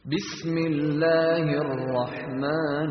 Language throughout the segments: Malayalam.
بسم الله الرحمن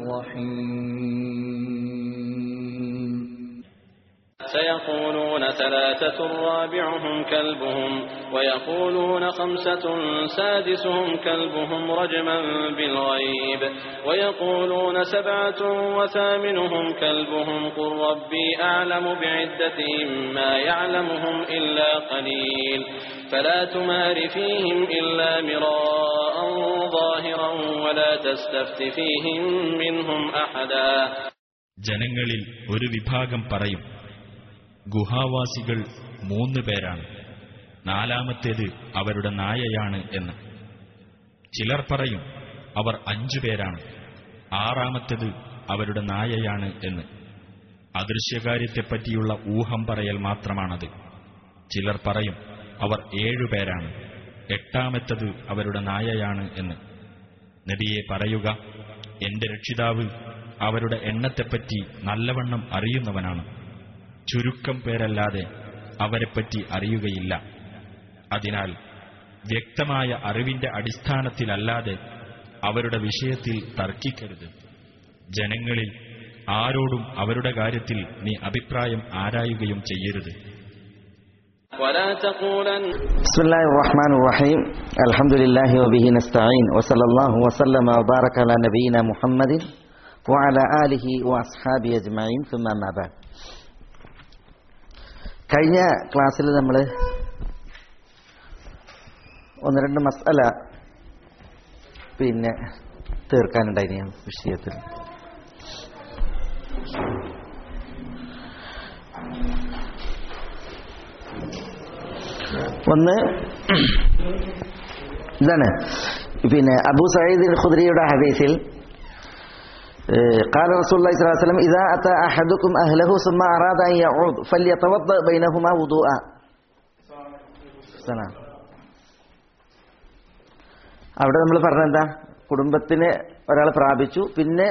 الرحيم سيقولون ثلاثة رابعهم كلبهم ويقولون خمسة سادسهم كلبهم رجما بالغيب ويقولون سبعة وثامنهم كلبهم قل ربي أعلم بعدتهم ما يعلمهم إلا قليل فلا تمار فيهم إلا مراء ظاهرا ولا تستفت فيهم منهم أحدا ജനങ്ങളിൽ ഒരു വിഭാഗം പറയും ഗുഹാവാസികൾ മൂന്ന് പേരാണ് നാലാമത്തേത് അവരുടെ നായയാണ് എന്ന് ചിലർ പറയും അവർ അഞ്ചു പേരാണ് ആറാമത്തേത് അവരുടെ നായയാണ് എന്ന് അദൃശ്യകാര്യത്തെപ്പറ്റിയുള്ള ഊഹം പറയൽ മാത്രമാണത് ചിലർ പറയും അവർ ഏഴുപേരാണ് എട്ടാമത്തത് അവരുടെ നായയാണ് എന്ന് നബിയെ പറയുക എന്റെ രക്ഷിതാവ് അവരുടെ എണ്ണത്തെപ്പറ്റി നല്ലവണ്ണം അറിയുന്നവനാണ് ചുരുക്കം പേരല്ലാതെ അവരെപ്പറ്റി അറിയുകയില്ല അതിനാൽ വ്യക്തമായ അറിവിന്റെ അടിസ്ഥാനത്തിലല്ലാതെ അവരുടെ വിഷയത്തിൽ തർക്കിക്കരുത് ജനങ്ങളിൽ ആരോടും അവരുടെ കാര്യത്തിൽ നീ അഭിപ്രായം ആരായുകയും ചെയ്യരുത് ولا تقولن بسم الله الرحمن الرحيم الحمد لله وبه نستعين وصلى الله وسلم وبارك على نبينا محمد وعلى آله وأصحابه أجمعين ثم ما بعد കഴിഞ്ഞ ക്ലാസ്സിൽ നമ്മൾ ഒന്ന് രണ്ട് മസാല പിന്നെ തീർക്കാനുണ്ടായിരുന്നു ആ വിഷയത്തിൽ ഒന്ന് ഇതാണ് പിന്നെ അബൂ സയ്യിദ് ഖുദ്രിയുടെ ഹദീസിൽ ഏഹ്, قال رسول الله صلى الله عليه وسلم إذا أتى أحدكم أهله ثم أراد أن يعود فليتوضأ بينهما وضوءا സലാം. അവിടെ നമ്മൾ പറഞ്ഞെന്താ കുടുംബത്തിന് ഒരാൾ പ്രാപിച്ചു പിന്നെ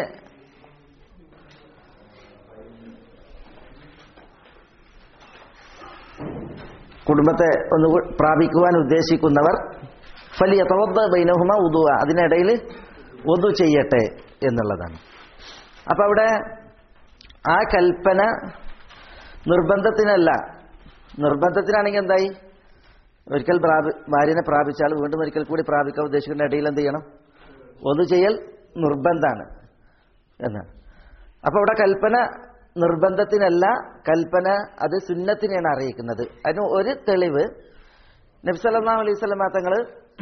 കുടുംബത്തെ ഒന്ന് കൂ- പ്രാപിക്കുവാൻ ഉദ്ദേശിക്കുന്നവർ ഫലിയ തവദ്ദ ബൈനഹുമ ഉദു അതിനിടയിൽ ഒതു ചെയ്യട്ടെ എന്നുള്ളതാണ് അപ്പൊ അവിടെ ആ കൽപ്പന നിർബന്ധത്തിനല്ല നിർബന്ധത്തിനാണെങ്കിൽ എന്തായി ഒരിക്കൽ പ്രാപി ഭാര്യനെ പ്രാപിച്ചാൽ വീണ്ടും ഒരിക്കൽ കൂടി പ്രാപിക്കാൻ ഉദ്ദേശിക്കുന്ന ഇടയിൽ എന്ത് ചെയ്യണം ഒതു ചെയ്യൽ നിർബന്ധമാണ് എന്നാണ് അപ്പൊ അവിടെ കൽപ്പന നിർബന്ധത്തിനല്ല കൽപ്പന അത് സുന്നത്തിനെയാണ് അറിയിക്കുന്നത് അതിന് ഒരു തെളിവ് നബ്സല്ലാ അലൈഹി സ്വലമ തങ്ങള്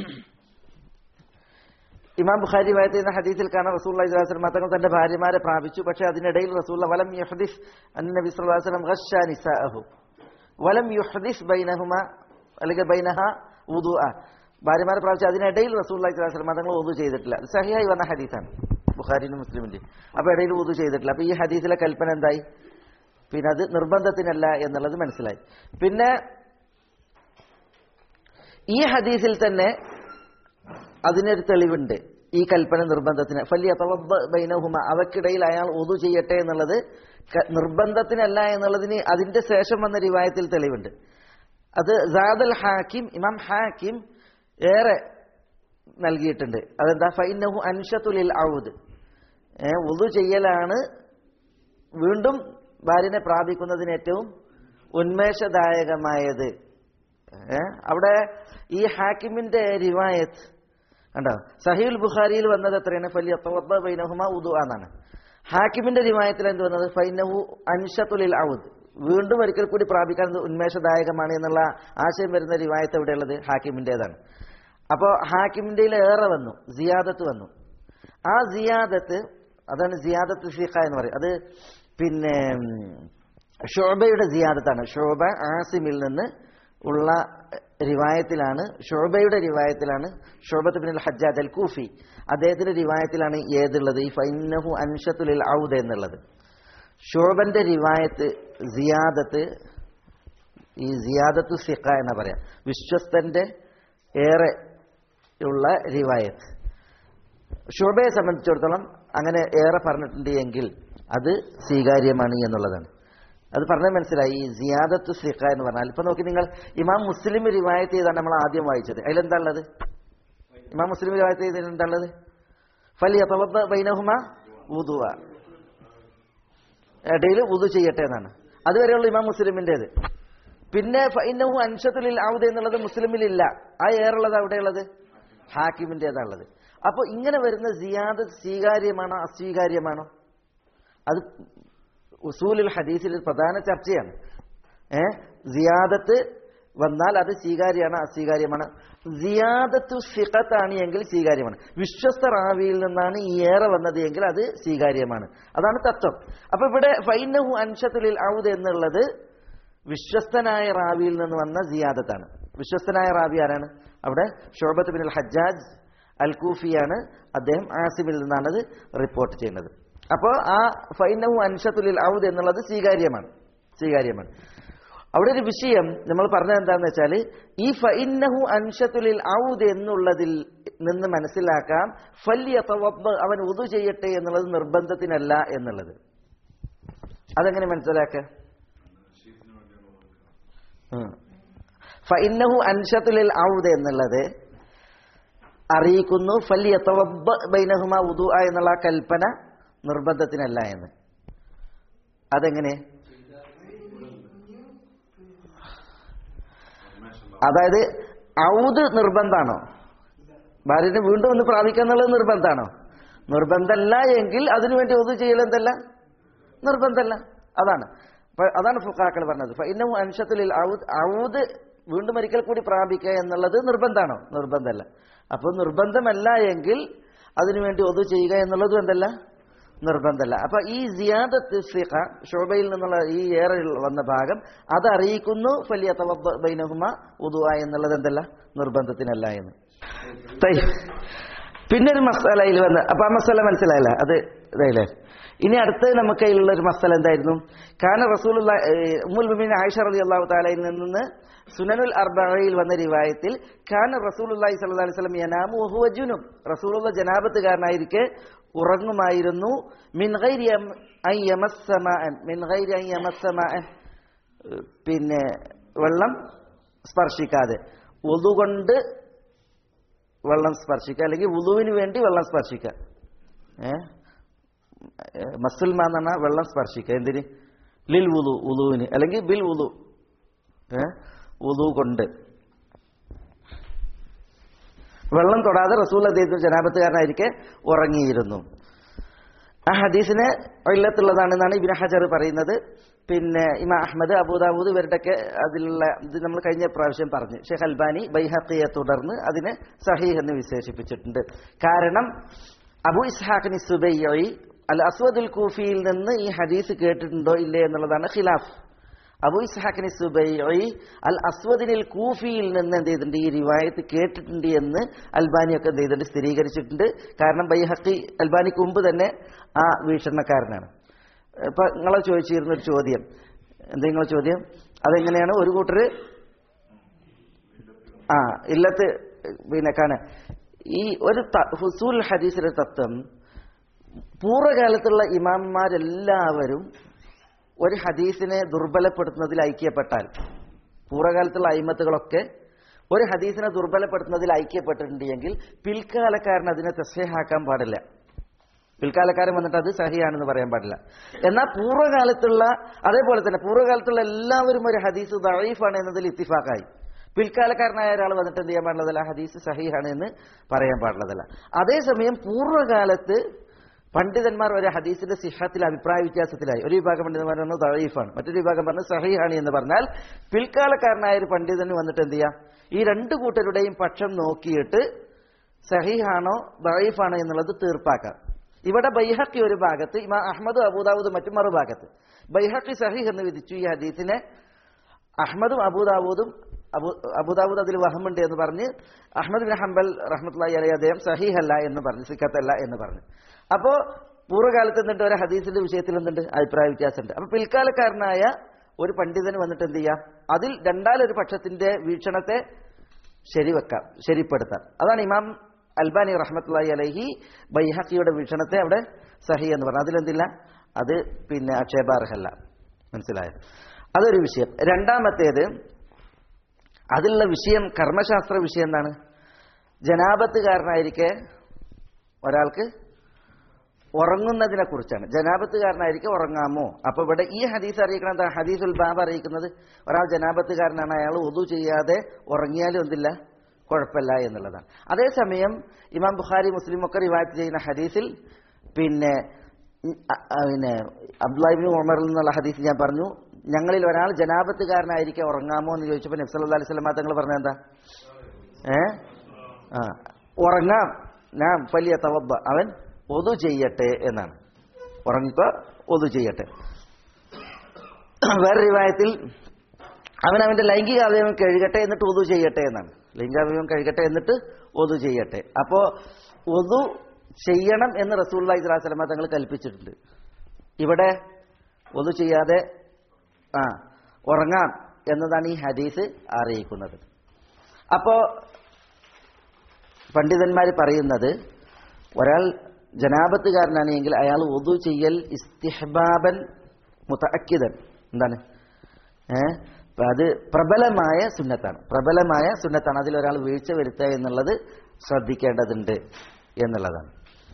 ഇമാം ബുഖാരി വായത്ത് ചെയ്യുന്ന ഹദീസിൽ കാണാൻ റസൂൽ അലൈഹി തങ്ങൾ തന്റെ ഭാര്യമാരെ പ്രാപിച്ചു പക്ഷെ അതിനിടയിൽ റസൂൽ വലം യുഹദിസ് അൻ നബി സല്ലല്ലാഹു അലൈഹി വസല്ലം ഗശ്ശാ നിസാഅഹു വലം യുഹദിസ് ബൈനഹുമ അല്ലെങ്കിൽ ബൈനഹ വുദുഅ ഭാര്യമാരെ പ്രാപിച്ചു അതിനിടയിൽ റസൂൽ അലൈഹി വസല്ലം തങ്ങൾ വുദു ചെയ്തിട്ടില്ല ഇത് സഹിയായി വന്ന ഹദീസാണ് ബുഖാരിനും മുസ്ലിമിന്റെ അപ്പൊ ഇടയിൽ വുദു ചെയ്തിട്ടില്ല അപ്പൊ ഈ ഹദീസിലെ കൽപ്പന എന്തായി പിന്നെ അത് നിർബന്ധത്തിനല്ല എന്നുള്ളത് മനസ്സിലായി പിന്നെ ഈ ഹദീസിൽ തന്നെ അതിനൊരു തെളിവുണ്ട് ഈ കൽപ്പന നിർബന്ധത്തിന് ഫലിയ ബൈനഹുമ അവക്കിടയിൽ അയാൾ ഒതു ചെയ്യട്ടെ എന്നുള്ളത് ക- നിർബന്ധത്തിനല്ല എന്നുള്ളതിന് അതിന്റെ ശേഷം വന്ന റിവായത്തിൽ തെളിവുണ്ട് അത് സാദൽ ഹാക്കിം ഇമാം ഹാക്കിം ഏറെ നൽകിയിട്ടുണ്ട് അതെന്താ ഫൈനഹു അൻഷത്തുലിൽ ഔദ് ഒതു ചെയ്യലാണ് വീണ്ടും ഭാര്യനെ പ്രാപിക്കുന്നതിന് ഏറ്റവും ഉന്മേഷദായകമായത് ഏ? അവിടെ ഈ ഹാക്കിമിന്റെ റിവായത്ത് കണ്ടോ സഹീൽ ബുഖാരിയിൽ വന്നത് എത്രയാണ് ഫലിയ തവദ്ദ ബൈനഹുമ ഉദു എന്നാണ് ഹാക്കിമിന്റെ റിവായത്തിൽ എന്ത് വന്നത് ഫൈനഹു അൻഷത്തുലിൽ ഔദ് വീണ്ടും ഒരിക്കൽ കൂടി പ്രാപിക്കാൻ ഇത് ഉന്മേഷദായകമാണ് എന്നുള്ള ആശയം വരുന്ന റിവായത്ത് എവിടെയുള്ളത് ഹാക്കിമിന്റേതാണ് അപ്പോൾ ഹാക്കിമിന്റെ ഏറെ വന്നു സിയാദത്ത് വന്നു ആ സിയാദത്ത് അതാണ് സിയാദത്ത് സിഖ എന്ന് പറയും അത് പിന്നെ ഉം, ഷോബയുടെ സിയാദത്താണ് ഷോബ ആസിമിൽ നിന്ന് ഉള്ള റിവായത്തിലാണ് ഷോബയുടെ റിവായത്തിലാണ് ഷോബത്ത് ബിൻ ഹജ്ജാജ് അൽ കൂഫി അദ്ദേഹത്തിന്റെ റിവായത്തിലാണ് ഏതുള്ളത് ഈ ഫൈനഹു അൻഷത്തുലിൽ ഔദ് എന്നുള്ളത് ഷോബന്റെ റിവായത്ത് സിയാദത്ത് ഈ സിയാദത്തു സിഖ എന്ന് പറയാം വിശ്വസ്തന്റെ ഏറെ ഉള്ള റിവായത്ത് ഷോബയെ സംബന്ധിച്ചിടത്തോളം അങ്ങനെ ഏറെ പറഞ്ഞിട്ടുണ്ട് എങ്കിൽ അത് സ്വീകാര്യമാണ് എന്നുള്ളതാണ് അത് പറഞ്ഞാൽ മനസ്സിലായി ഈ സിയാദത്ത് സിഖ എന്ന് പറഞ്ഞാൽ ഇപ്പൊ നോക്കി നിങ്ങൾ ഇമാം മുസ്ലിം റിവായത്ത് ചെയ്താണ് നമ്മൾ ആദ്യം വായിച്ചത് അതിലെന്താ ഉള്ളത് ഇമാം മുസ്ലിം റിവായത്ത് ചെയ്തിട്ടുള്ളത് ഫലി യതവദ്ദ ബൈനഹുമ വുദുവ ഇടയിൽ വുദു ചെയ്യട്ടെ എന്നാണ് അതുവരെയുള്ള ഇമാം മുസ്ലിമിൻ്റെത് പിന്നെ ഫൈനഹു അൻഷത്തുലിൽ ഔദ് എന്നുള്ളത് മുസ്ലിമിലില്ല ആ ഏറുള്ളത് അവിടെയുള്ളത് ഹാക്കിമിൻ്റെതാണുള്ളത് അപ്പോൾ ഇങ്ങനെ വരുന്ന സിയാദ് സ്വീകാര്യമാണോ അസ്വീകാര്യമാണോ അത് ഉസൂലുൽ ഹദീസിൽ ഒരു പ്രധാന ചർച്ചയാണ് ഏ സിയാദത്ത് വന്നാൽ അത് സ്വീകാര്യമാണ് അസ്വീകാര്യമാണ് സിയാദത്തു ഫിഖത്താണ് എങ്കിൽ സ്വീകാര്യമാണ് വിശ്വസ്ത റാവിയിൽ നിന്നാണ് ഈ ഏറെ വന്നത് എങ്കിൽ അത് സ്വീകാര്യമാണ് അതാണ് തത്വം അപ്പൊ ഇവിടെ ഫൈനഹു അൻഷത്തുലിൽ ഔദ് എന്നുള്ളത് വിശ്വസ്തനായ റാവിയിൽ നിന്ന് വന്ന സിയാദത്താണ് വിശ്വസ്തനായ റാവി ആരാണ് അവിടെ ഷോബത്ത് ബിൻ അൽ ഹജ്ജാജ് അൽ കൂഫിയാണ് അദ്ദേഹം ആസിമിൽ നിന്നാണത് റിപ്പോർട്ട് ചെയ്യുന്നത് അപ്പോൾ ആ ഫൈനഹു അൻഷത്തുലിൽ ഔദ് എന്നുള്ളത് സ്വീകാര്യമാണ് സ്വീകാര്യമാണ് അവിടെ ഒരു വിഷയം നമ്മൾ പറഞ്ഞത് എന്താണെന്ന് വെച്ചാൽ ഈ ഫൈനഹു അൻഷത്തുലിൽ ഔദ് എന്നുള്ളതിൽ നിന്ന് മനസ്സിലാക്കാം ഫല്യ അവൻ ഉദു ചെയ്യട്ടെ എന്നുള്ളത് നിർബന്ധത്തിനല്ല എന്നുള്ളത് അതെങ്ങനെ മനസ്സിലാക്കുക ഫൈനഹു അൻഷത്തുലിൽ ഔദ് എന്നുള്ളത് അറിയിക്കുന്നു ഫല്യ ബൈനഹുമ ഉദു എന്നുള്ള ആ കൽപ്പന നിർബന്ധത്തിനല്ല എന്ന് അതെങ്ങനെ അതായത് ഔദ് നിർബന്ധാണോ ഭാര്യനെ വീണ്ടും ഒന്ന് പ്രാപിക്കുക എന്നുള്ളത് നിർബന്ധാണോ നിർബന്ധമല്ല എങ്കിൽ അതിനുവേണ്ടി ഒതു ചെയ്യൽ എന്തല്ല നിർബന്ധമല്ല അതാണ് അപ്പൊ അതാണ് ഫുക്കാക്കൾ പറഞ്ഞത് ഇന്നും അൻഷത്തിൽ ഔദ് ഔദ് വീണ്ടും ഒരിക്കൽ കൂടി പ്രാപിക്കുക എന്നുള്ളത് നിർബന്ധമാണോ നിർബന്ധമല്ല അപ്പോൾ നിർബന്ധമല്ല എങ്കിൽ അതിനുവേണ്ടി ഒതു ചെയ്യുക എന്നുള്ളതും എന്തല്ല നിർബന്ധമല്ല അപ്പൊ ഈ സിയാദത്ത് ഫിഖ ഷോബയിൽ നിന്നുള്ള ഈ ഏറെ വന്ന ഭാഗം അത് അറിയിക്കുന്നു ഫലിയ ബൈനഹുമ ഉദുവ എന്നുള്ളത് എന്തല്ല നിർബന്ധത്തിനല്ല എന്ന് തയ്യ്. പിന്നെ ഒരു മസാലയിൽ വന്ന് അപ്പൊ ആ മസാല മനസ്സിലായില്ല അത് ഇതായില്ലേ ഇനി അടുത്ത് നമുക്ക് കയ്യിലുള്ള ഒരു മസാല എന്തായിരുന്നു കാരണം റസൂൽ ഉമ്മുൽ ബിമിൻ ആയിഷ റതി അള്ളാഹു താലയിൽ നിന്ന് സുനനുൽ അർബയിൽ വന്ന റിവായത്തിൽ ഖാൻ റസൂലുല്ലാഹി സ്വല്ലല്ലാഹി അലൈഹി വസല്ലം യനാമു വഹുവ ജുനും റസൂലുള്ള ജനാബത്തുകാരനായിരിക്കെ ഉറങ്ങുമായിരുന്നു മിൻ ഗൈരി അം- അൻ യമസ്സ മാഅൻ മിൻ ഗൈരി അൻ യമസ്സ മാഅൻ പിന്നെ വെള്ളം സ്പർശിക്കാതെ ഉളു കൊണ്ട് വെള്ളം സ്പർശിക്കുക അല്ലെങ്കിൽ ഉളുവിന് വേണ്ടി വെള്ളം സ്പർശിക്കുക ഏ മസുൽമാ എന്ന് പറഞ്ഞാൽ വെള്ളം സ്പർശിക്കുക എന്തിന് ലിൽ ഉലു ഉലുവിന് അല്ലെങ്കിൽ ബിൽ ഉലു ഏ ഉലു കൊണ്ട് വെള്ളം തൊടാതെ റസൂൽ അദ്ദേഹത്തിന് ജനാപത്തുകാരനായിരിക്കെ ഉറങ്ങിയിരുന്നു ആ ഹദീസിന് ഇല്ലത്തുള്ളതാണെന്നാണ് ഇബിൻ ഹജർ പറയുന്നത് പിന്നെ ഇമാ അഹമ്മദ് അബൂദാബൂദ് ഇവരുടെയൊക്കെ അതിലുള്ള ഇത് നമ്മൾ കഴിഞ്ഞ പ്രാവശ്യം പറഞ്ഞു ഷെയ്ഖ് അൽബാനി ബൈഹക്കിയെ തുടർന്ന് അതിനെ സഹീഹ് എന്ന് വിശേഷിപ്പിച്ചിട്ടുണ്ട് കാരണം അബു ഇസ്ഹാഖിന് സുബൈ അൽ അസ്വദുൽ കൂഫിയിൽ നിന്ന് ഈ ഹദീസ് കേട്ടിട്ടുണ്ടോ ഇല്ലേ എന്നുള്ളതാണ് ഖിലാഫ് അബു ഇസ്ഹാഖിന് സുബൈ അൽ അസ്വദിനിൽ കൂഫിയിൽ നിന്ന് എന്ത് ചെയ്തിട്ടുണ്ട് ഈ റിവായത്ത് കേട്ടിട്ടുണ്ട് എന്ന് അൽബാനിയൊക്കെ എന്ത് ചെയ്തിട്ടുണ്ട് സ്ഥിരീകരിച്ചിട്ടുണ്ട് കാരണം ബൈഹക്കി അൽബാനിക്ക് മുമ്പ് തന്നെ ആ വീക്ഷണക്കാരനാണ് ഇപ്പൊ നിങ്ങളെ ചോദിച്ചിരുന്ന ഒരു ചോദ്യം എന്താ നിങ്ങളെ ചോദ്യം അതെങ്ങനെയാണ് ഒരു കൂട്ടര് ആ ഇല്ലത്ത് പിന്നെ കാണ ഈ ഒരു ത- ഹുസൂൽ ഹദീസിലെ തത്വം പൂർവ്വകാലത്തുള്ള ഇമാംമാരെല്ലാവരും ഒരു ഹദീസിനെ ദുർബലപ്പെടുത്തുന്നതിൽ ഐക്യപ്പെട്ടാൽ പൂർവ്വകാലത്തുള്ള അയിമത്തുകളൊക്കെ ഒരു ഹദീസിനെ ദുർബലപ്പെടുത്തുന്നതിൽ ഐക്യപ്പെട്ടിട്ടുണ്ട് എങ്കിൽ പിൽക്കാലക്കാരൻ അതിനെ തസ്ഹേഹാക്കാൻ പാടില്ല പിൽക്കാലക്കാരൻ വന്നിട്ട് അത് സഹിയാണെന്ന് പറയാൻ പാടില്ല എന്നാൽ പൂർവ്വകാലത്തുള്ള അതേപോലെ തന്നെ പൂർവ്വകാലത്തുള്ള എല്ലാവരും ഒരു ഹദീസ് ദഴീഫാണ് എന്നതിൽ ഇത്തിഫാക്കായി പിൽക്കാലക്കാരനായ ഒരാൾ വന്നിട്ട് എന്ത് ചെയ്യാൻ പാടുള്ളതല്ല ഹദീസ് സഹിഹാണ് എന്ന് പറയാൻ പാടുള്ളതല്ല അതേസമയം പൂർവ്വകാലത്ത് പണ്ഡിതന്മാർ ഒരു ഹദീസിന്റെ സിഹത്തിൽ അഭിപ്രായ വ്യത്യാസത്തിലായി ഒരു വിഭാഗം പണ്ഡിതന്മാർ പറഞ്ഞു ദഴീഫാണ് മറ്റൊരു വിഭാഗം പറഞ്ഞു സഹിഹാണ് എന്ന് പറഞ്ഞാൽ പിൽക്കാലക്കാരനായ ഒരു പണ്ഡിതന് വന്നിട്ട് എന്ത് ചെയ്യാം ഈ രണ്ട് കൂട്ടരുടെയും പക്ഷം നോക്കിയിട്ട് സഹീഹാണോ ദഴീഫാണോ എന്നുള്ളത് തീർപ്പാക്കാം ഇവിടെ ബൈഹക്കി ഒരു ഭാഗത്ത് ഇമാ അഹമ്മദ് അബൂദാവൂദ് മറ്റു മറുഭാഗത്ത് ബൈഹക്കി സഹീഹ് എന്ന് വിധിച്ചു ഈ ഹദീസിനെ അഹമ്മദും അബൂദാവൂദും അബു അബൂദാവൂദ് അതിൽ വഹമുണ്ട് എന്ന് പറഞ്ഞ് അഹമ്മദ് ബിൻ ഹംബൽ റഹ്മത്തുള്ളി അലൈഹി അദ്ദേഹം സഹീഹല്ല എന്ന് പറഞ്ഞു സിക്കത്തല്ല എന്ന് പറഞ്ഞു അപ്പോ പൂർവ്വകാലത്ത് എന്തുണ്ട് ഒരു ഹദീസിന്റെ വിഷയത്തിൽ എന്തുണ്ട് അഭിപ്രായ വ്യത്യാസമുണ്ട് അപ്പൊ പിൽക്കാലക്കാരനായ ഒരു പണ്ഡിതന് വന്നിട്ട് എന്ത് ചെയ്യാം അതിൽ രണ്ടാലൊരു പക്ഷത്തിന്റെ വീക്ഷണത്തെ ശരിവെക്കാം ശരിപ്പെടുത്താം അതാണ് ഇമാം അൽബാനി റഹ്മത്തുള്ളി അലൈഹി ബൈഹക്കിയുടെ വീക്ഷണത്തെ അവിടെ സഹി എന്ന് പറഞ്ഞു അതിലെന്തില്ല അത് പിന്നെ ആക്ഷേപാർഹല്ല മനസ്സിലായോ അതൊരു വിഷയം രണ്ടാമത്തേത് അതിലുള്ള വിഷയം കർമ്മശാസ്ത്ര വിഷയം എന്താണ് ജനാപത്തുകാരനായിരിക്കെ ഒരാൾക്ക് ഉറങ്ങുന്നതിനെ കുറിച്ചാണ് ജനാപത്തുകാരനായിരിക്കെ ഉറങ്ങാമോ അപ്പൊ ഇവിടെ ഈ ഹദീസ് അറിയിക്കണം എന്താ ഹദീസുൽ ബാബ് അറിയിക്കുന്നത് ഒരാൾ ജനാപത്തുകാരനാണ് അയാൾ ഒതു ചെയ്യാതെ ഉറങ്ങിയാലും എന്തില്ല കുഴപ്പമില്ല എന്നുള്ളതാണ് അതേസമയം ഇമാം ബുഖാരി മുസ്ലിം ഒക്കെ റിവായത്ത് ചെയ്യുന്ന ഹദീസിൽ പിന്നെ ഉം, അ- അ- പിന്നെ അബ്ദുല്ലാഹിബിൻ ഉമറിൽ നിന്നുള്ള ഹദീസ് ഞാൻ പറഞ്ഞു ഞങ്ങളിൽ ഒരാൾ ജനാപത്തുകാരനായിരിക്കെ ഉറങ്ങാമോ എന്ന് ചോദിച്ചപ്പോൾ നബ്സല്ലാ അലൈഹി സ്വലമ തങ്ങൾ പറഞ്ഞ എന്താ ഏ ആ ഉറങ്ങാം ഞാൻ വലിയ തവബ അവൻ ഒതു ചെയ്യട്ടെ എന്നാണ് ഉറങ്ങിക്കോ ഒതു ചെയ്യട്ടെ വേറെ റിവായത്തിൽ അവൻ അവന്റെ ലൈംഗിക അവയവം കഴുകട്ടെ എന്നിട്ട് ഒതു ചെയ്യട്ടെ എന്നാണ് ലൈംഗിക അവയവം കഴുകട്ടെ എന്നിട്ട് ഒതു ചെയ്യട്ടെ അപ്പോ ഒതു ചെയ്യണം എന്ന് റസൂള്ളി സ്വലാസ്ലമ തങ്ങൾ കൽപ്പിച്ചിട്ടുണ്ട് ഇവിടെ ഒതു ചെയ്യാതെ ആ ഉറങ്ങാം എന്നതാണ് ഈ ഹദീസ് അറിയിക്കുന്നത് അപ്പോ പണ്ഡിതന്മാർ പറയുന്നത് ഒരാൾ ജനാപത്തുകാരനാണ് എങ്കിൽ അയാൾ ഒതു ചെയ്യൽ ഇസ്തിഹബാബൻ മുതഅക്കിദൻ എന്താണ് ഏ അപ്പൊ അത് പ്രബലമായ സുന്നത്താണ് പ്രബലമായ സുന്നത്താണ് അതിലൊരാൾ വീഴ്ച വരുത്തുക എന്നുള്ളത് ശ്രദ്ധിക്കേണ്ടതുണ്ട് എന്നുള്ളതാണ്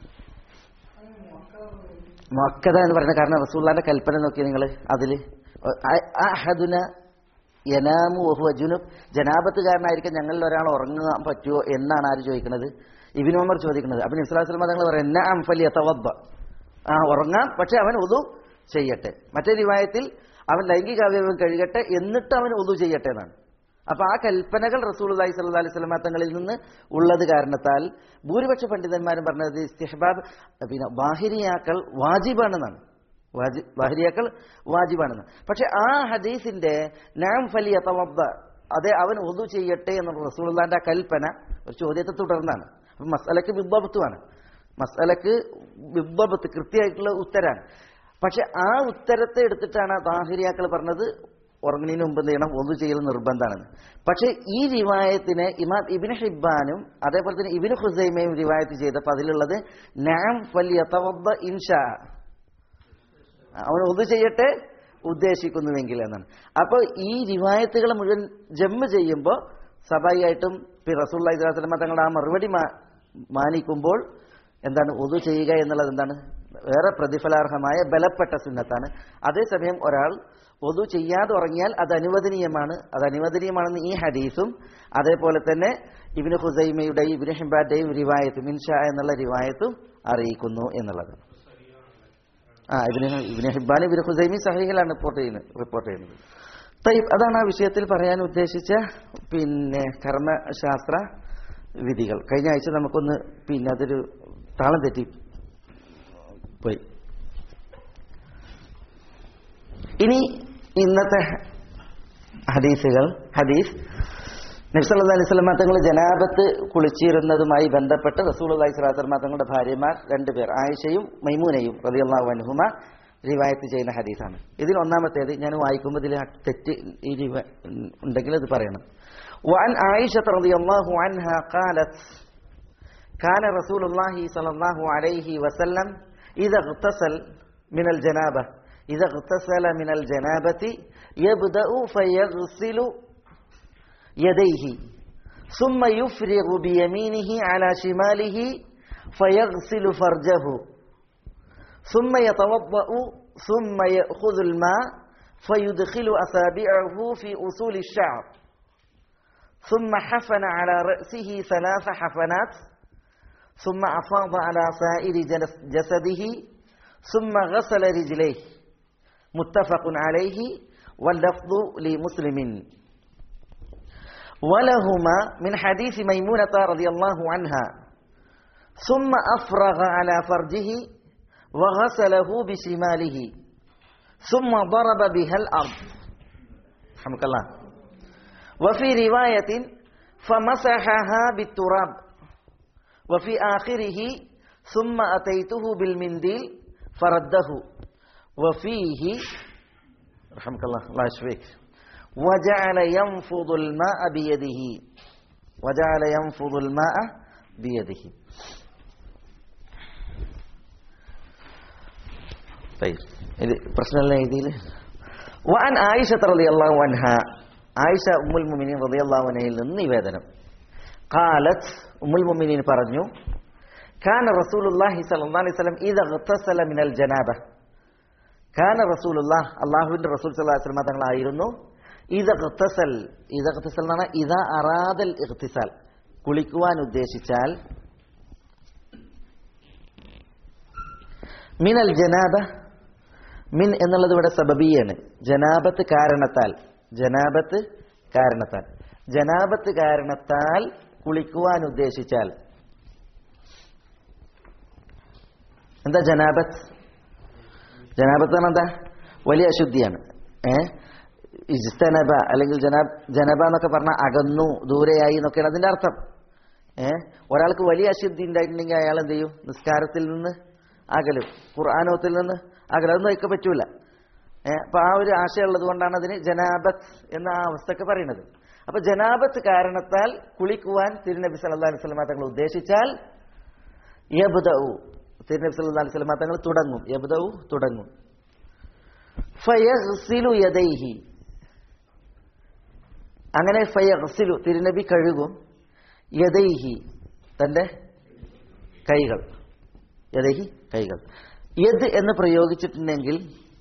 മൊക്കത എന്ന് പറയുന്ന കാരണം റസൂള്ളാന്റെ കൽപ്പന നോക്കി നിങ്ങൾ അതിൽ അഹദുന യനാമു വഹു ജുനുബ് ജനാപത്തുകാരനായിരിക്കും ഞങ്ങളിൽ ഒരാൾ ഉറങ്ങാൻ പറ്റുമോ എന്നാണ് ആര് ചോദിക്കുന്നത് ഇബിൻ ഉമർ ചോദിക്കുന്നത് അപ്പൊ നിസ്ലാസ്ലമ തങ്ങൾ പറയുന്നത് എന്നെ അംഫലി തവബ്ബ ആ ഉറങ്ങാം പക്ഷെ അവൻ ഒതു ചെയ്യട്ടെ മറ്റേ റിവായത്തിൽ അവൻ ലൈംഗിക അവയവം കഴുകട്ടെ എന്നിട്ട് അവൻ ഒതു ചെയ്യട്ടെ എന്നാണ് അപ്പൊ ആ കൽപ്പനകൾ റസൂൽ അലൈഹി സ്വല്ലാ അലൈഹി സ്വലമ തങ്ങളിൽ നിന്ന് ഉള്ളത് കാരണത്താൽ ഭൂരിപക്ഷ പണ്ഡിതന്മാരും പറഞ്ഞത് ഇസ്തിഹബാബ് പിന്നെ ബാഹിരിയാക്കൾ വാജിബാണെന്നാണ് വാജി ബാഹിരിയാക്കൾ വാജിബാണെന്ന് പക്ഷെ ആ ഹദീസിന്റെ നാം ഫലിയ തവബ്ബ അതെ അവൻ ഒതു ചെയ്യട്ടെ എന്നുള്ള റസൂൽന്റെ ആ കൽപ്പന ഒരു ചോദ്യത്തെ തുടർന്നാണ് അപ്പൊ മസലക്ക് വിദ്വബത്വമാണ് മസലക്ക് വിദ്വബത്ത് കൃത്യമായിട്ടുള്ള ഉത്തരാണ് പക്ഷെ ആ ഉത്തരത്തെ എടുത്തിട്ടാണ് താഹിരിയാക്കൾ പറഞ്ഞത് ഉറങ്ങുന്നതിന് മുമ്പ് എന്ത് ചെയ്യണം ഒന്നു ചെയ്യൽ നിർബന്ധമാണെന്ന് പക്ഷേ ഈ റിവായത്തിനെ ഇമാം ഇബിന് ഹിബാനും അതേപോലെ തന്നെ ഇബിന് ഹുസൈമയും റിവായത്ത് ചെയ്തപ്പോൾ അതിലുള്ളത് നാം ഫലിയ തവബ്ബ ഇൻഷാ അവൻ ഒന്നു ചെയ്യട്ടെ ഉദ്ദേശിക്കുന്നുവെങ്കിൽ എന്നാണ് അപ്പോൾ ഈ റിവായത്തുകൾ മുഴുവൻ ജമ്മ് ചെയ്യുമ്പോൾ സ്വാഭാവികമായിട്ടും റസൂള്ള ഇസ്ലാസ്ലമ തങ്ങളുടെ ആ മറുപടി മാ- മാനിക്കുമ്പോൾ എന്താണ് ഒതു ചെയ്യുക എന്നുള്ളത് എന്താണ് വേറെ പ്രതിഫലാർഹമായ ബലപ്പെട്ട സുന്നത്താണ് അതേസമയം ഒരാൾ ഒതു ചെയ്യാതെ ഉറങ്ങിയാൽ അത് അനുവദനീയമാണ് അത് അനുവദനീയമാണെന്ന് ഈ ഹദീസും അതേപോലെ തന്നെ ഇബിന് ഹുസൈമയുടെയും ഇബിന് ഹിംബാന്റെയും റിവായത്തും ഇൻഷാ എന്നുള്ള റിവായത്തും അറിയിക്കുന്നു എന്നുള്ളത് ആ Ibn Ibn Hibban Ibn Khuzaima സഹീഹിലാണ് റിപ്പോർട്ട് ചെയ്യുന്നത് റിപ്പോർട്ട് ചെയ്യുന്നത് തയ്യബ് അതാണ് ആ വിഷയത്തിൽ പറയാൻ ഉദ്ദേശിച്ച പിന്നെ കർമ്മശാസ്ത്ര വിധികൾ കഴിഞ്ഞ ആഴ്ച നമുക്കൊന്ന് പിന്നെ അതൊരു താളം തെറ്റി പോയി ഇനി ഇന്നത്തെ ഹദീസുകൾ ഹദീസ് നബ്സല്ലാ അലൈഹി സ്വലമ തങ്ങൾ ജനാബത്ത് കുളിച്ചിരുന്നതുമായി ബന്ധപ്പെട്ട് റസൂൽ അലൈഹി സ്വലാത്തർമ തങ്ങളുടെ ഭാര്യമാർ രണ്ടുപേർ ആയിഷയും മൈമൂനയും റളിയല്ലാഹു അൻഹുമ റിവായത്ത് ചെയ്യുന്ന ഹദീസാണ് ഇതിൽ ഒന്നാമത്തേത് ഞാൻ വായിക്കുമ്പോൾ ഇതിൽ തെറ്റ് ഈ റിവ- ഉണ്ടെങ്കിൽ അത് പറയണം وعن عائشة رضي الله عنها قالت كان رسول الله صلى الله عليه وسلم إذا اغتسل من الجنابة إذا اغتسل من الجنابة يبدأ فيغسل يديه ثم يفرغ بيمينه على شماله فيغسل فرجه ثم يتوضأ ثم يأخذ الماء فيدخل أصابعه في أصول الشعر ثم حفن على رأسه ثلاث حفنات ثم أفاض على سائر جلس- جسده ثم غسل رجليه متفق عليه واللفظ لمسلم ولهما من حديث ميمونة رضي الله عنها ثم أفرغ على فرجه وغسله بشماله ثم ضرب بها الأرض رحمك الله وفي رواية فمسحها بالتراب وفي آخره ثم أتيته بالمنديل فرده وفيه رحمك الله الله يشفيك وجعل ينفض الماء بيده وجعل ينفض الماء بيده طيب ഇത് പ്രശ്നമല്ല ഇതിൽ وعن عائشة رضي الله عنها ആയിഷ ഉമ്മുൽ മുമിനീൻ റളിയല്ലാഹു അൻഹയിൽ നിന്ന് നിവേദനം ഖാലത്ത് ഉമ്മുൽ മുഅ്മിനീൻ പറഞ്ഞു കാന റസൂലുള്ളാഹി സ്വല്ലല്ലാഹു അലൈഹി വസല്ലം ഇദ ഇഗ്തസല മിനൽ ജനാബ കാന റസൂലുള്ളാഹ് അല്ലാഹുവിന്റെ റസൂൽ സ്വല്ലല്ലാഹു അലൈഹി വസല്ലം തങ്ങളായിരുന്നു ഇദ ഇഗ്തസൽ ഇദ ഇഗ്തസൽ എന്ന് പറഞ്ഞാൽ ഇദ അറാദൽ ഇഗ്തിസാൽ കുളിക്കുവാൻ ഉദ്ദേശിച്ചാൽ മിനൽ ജനാബ മിൻ എന്നുള്ളത് ഇവിടെ സബബിയാണ് ജനാബത്ത് കാരണത്താൽ ജനാബത്ത് കാരണത്താൽ ജനാബത്ത് കാരണത്താൽ കുളിക്കുവാൻ ഉദ്ദേശിച്ചാൽ എന്താ ജനാബത്ത് ജനാബത്ത് എന്ന് എന്താ വലിയ അശുദ്ധിയാണ് ഏ ഇജ്തനബ അല്ലെങ്കിൽ ജനാബ് ജനബ എന്നൊക്കെ പറഞ്ഞാൽ അകന്നു ദൂരെയായി എന്നൊക്കെയാണ് അതിന്റെ അർത്ഥം ഏ ഒരാൾക്ക് വലിയ അശുദ്ധി ഉണ്ടായിട്ടുണ്ടെങ്കിൽ അയാൾ എന്ത് ചെയ്യും നിസ്കാരത്തിൽ നിന്ന് അകലും ഖുർആാനോത്തിൽ നിന്ന് അകലും അതൊന്നും വയ്ക്കാൻ പറ്റൂല ഏ അപ്പൊ ആ ഒരു ആശയമുള്ളത് കൊണ്ടാണ് അതിന് ജനാബത്ത് എന്ന ആ അവസ്ഥക്ക് പറയുന്നത് അപ്പൊ ജനാബത്ത് കാരണത്താൽ കുളിക്കുവാൻ തിരുനബി സല്ലല്ലാഹു അലൈഹി വസല്ലം തങ്ങൾ ഉദ്ദേശിച്ചാൽ യബ്ദഉ തിരുനബി സല്ലല്ലാഹു അലൈഹി വസല്ലം തങ്ങൾ തുടങ്ങും യബ്ദഉ തുടങ്ങും ഫയഗ്സിലു യദൈഹി അങ്ങനെ ഫയഗ്സിലു തിരുനബി കഴുകും യദൈഹി തന്റെ കൈകൾ യദൈഹി കൈകൾ യദ് എന്ന് പ്രയോഗിച്ചിട്ടുണ്ടെങ്കിൽ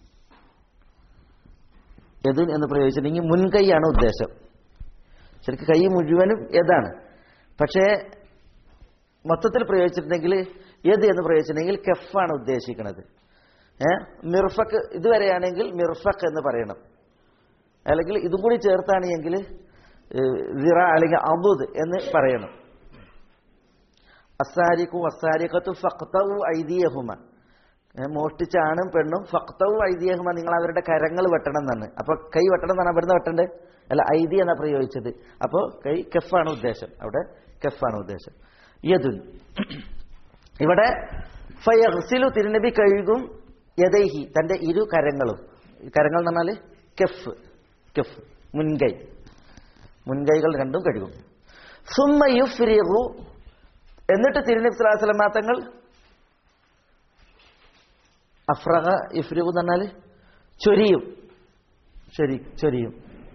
യദ് എന്ന് പ്രയോഗിച്ചിട്ടുണ്ടെങ്കിൽ മുൻകൈയാണ് ഉദ്ദേശം ശരിക്കും കൈ മുഴുവനും യതാണ് പക്ഷേ മൊത്തത്തിൽ പ്രയോഗിച്ചിട്ടുണ്ടെങ്കിൽ യദ് എന്ന് പ്രയോഗിച്ചിട്ടുണ്ടെങ്കിൽ കെഫാണ് ഉദ്ദേശിക്കുന്നത് ഏഹ് മിർഫക്ക് ഇതുവരെയാണെങ്കിൽ മിർഫക്ക് എന്ന് പറയണം അല്ലെങ്കിൽ ഇതും കൂടി ചേർത്താണെങ്കിൽ വിറ അല്ലെങ്കിൽ അബുദ് എന്ന് പറയണം അസാരിഖു അസാരിഖത്തു ഫക്തവു ഐദിയഹുമ മോഷ്ടിച്ച ആണും പെണ്ണും ഫക്തവു ഐദിയഹുമ നിങ്ങൾ അവരുടെ കരങ്ങൾ വെട്ടണം എന്നാണ് അപ്പൊ കൈ വെട്ടണം എന്നാണ് അവിടുന്ന് വെട്ടണ്ടേ അല്ല ഐദി എന്നാ പ്രയോഗിച്ചത് അപ്പോൾ കൈ കെഫാണ് ഉദ്ദേശം അവിടെ കെഫാണ് ഉദ്ദേശം യദുൻ ഇവിടെ ഫയഹ്സിലു തിരുനബി കഴുകും യദൈഹി തന്റെ ഇരു കരങ്ങളും കരങ്ങൾ എന്ന് പറഞ്ഞാൽ കെഫ് കെഫ് മുൻകൈ മുൻകൈകൾ രണ്ടും കഴുകും സുമ്മ യുഫ്രിഹു എന്നിട്ട് തിരുനബി സ്വല്ലല്ലാഹു അലൈഹി വസല്ലം തങ്ങൾ അഫ്രഹ ഇഫ്രിഹു എന്ന് പറഞ്ഞാൽ ചൊരിയും ചൊരി ചൊരിയും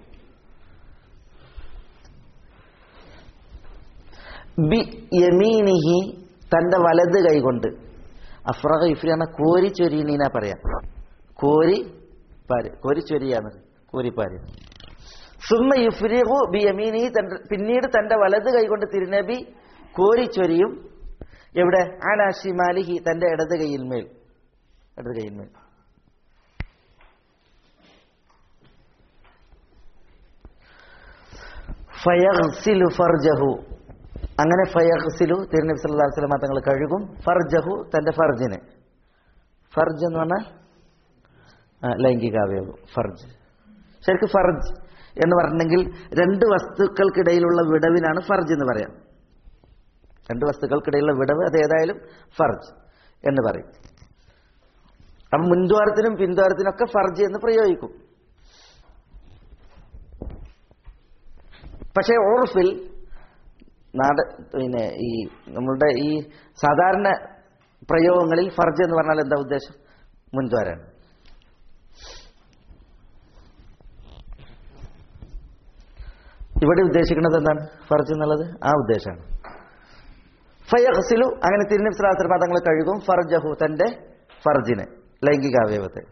ബി യമീനിഹി തന്റെ വലത് കൈകൊണ്ട് അഫ്രഹ ഇഫ്രി എന്ന കോരി ചൊരിയണീനാ പറയാം കോരി പാര് കോരി ചൊരിയാന്ന് കോരിപ്പാര് സുമ്മ യുഫ്രിഹു ബി യമീനിഹി തന്റെ പിന്നീട് തന്റെ വലത് കൈകൊണ്ട് തിരുനബി കോരി ചൊരിയും എവിടെ ആലാഷിമാലിഹി തന്റെ ഇടത് കൈയിന്മേൽ ഇടത് കൈയിന്മേൽ ഫയഗ്സിലു ഫർജഹു അങ്ങനെ ഫയഗ്സിലു തിരുനബി സല്ലല്ലാഹു അലൈഹി വസല്ലം തങ്ങൾ കഴുകും ഫർജഹു തന്റെ ഫർജിനെ ഫർജ് എന്ന് പറഞ്ഞാൽ ആ, ലൈംഗികാവയവം ഫർജ് ശരിക്കും ഫർജ് എന്ന് പറഞ്ഞെങ്കിൽ രണ്ട് വസ്തുക്കൾക്കിടയിലുള്ള വിടവിനാണ് ഫർജ് എന്ന് പറയാം രണ്ട് വസ്തുക്കൾക്കിടയിലുള്ള വിടവ് അത് ഏതായാലും ഫർജ് എന്ന് പറയും അപ്പം മുൻദ്വാരത്തിനും പിൻദ്വാരത്തിനൊക്കെ ഫർജ് എന്ന് പ്രയോഗിക്കും പക്ഷേ ഓർഫിൽ നാട് പിന്നെ ഈ നമ്മളുടെ ഈ സാധാരണ പ്രയോഗങ്ങളിൽ ഫർജ് എന്ന് പറഞ്ഞാൽ എന്താ ഉദ്ദേശം മുൻദ്വാരാണ് ഇവിടെ ഉദ്ദേശിക്കുന്നത് എന്താണ് ഫർജ് എന്നുള്ളത് ആ ഉദ്ദേശമാണ് ഫയഹസിലു അങ്ങനെ തിരുനബി സ്വലാസ്ത്ര പദങ്ങൾ കഴുകും ഫർജഹു തന്റെ ഫർജിനെ ലൈംഗികാവയവത്തെ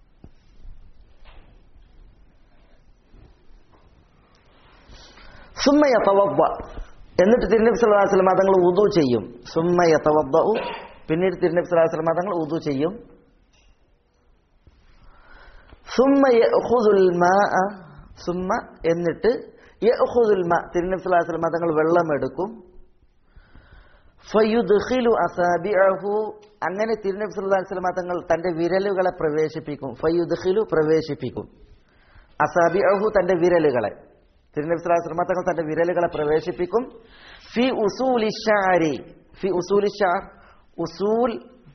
സുമ്മയ തവബ്ബ എന്നിട്ട് തിരുനബി സ്വല്ലല്ലാഹു അലൈഹി വസല്ലം തങ്ങൾ ഉദു ചെയ്യും സുമ്മയ തവബ്ബഉ പിന്നീട് തിരുനബി സ്വല്ലല്ലാഹു അലൈഹി വസല്ലം തങ്ങൾ ഉദു ചെയ്യും സുമ്മ യഖുദുൽ മാഅ സുമ്മ എന്നിട്ട് യഖുദുൽ മാ തിരുനബി സ്വല്ലല്ലാഹു അലൈഹി വസല്ലം തങ്ങൾ വെള്ളം എടുക്കും ഫയുദ്ഖിലു അസാബിഅഹു അങ്ങനെ തിരുനബി സല്ലല്ലാഹു അലൈഹി വസല്ലം തങ്ങൾ തന്റെ വിരലുകളെ പ്രവേശിപ്പിക്കും ഫയുദ്ഖിലു പ്രവേശിപ്പിക്കും അസാബിഅഹു തന്റെ വിരലുകളെ തിരുനബി സല്ലല്ലാഹു അലൈഹി വസല്ലം തങ്ങൾ തന്റെ വിരലുകളെ പ്രവേശിപ്പിക്കും ഫി ഉസൂലി ഷാരി ഫി ഉസൂലി ഷാർ ഉസൂൽ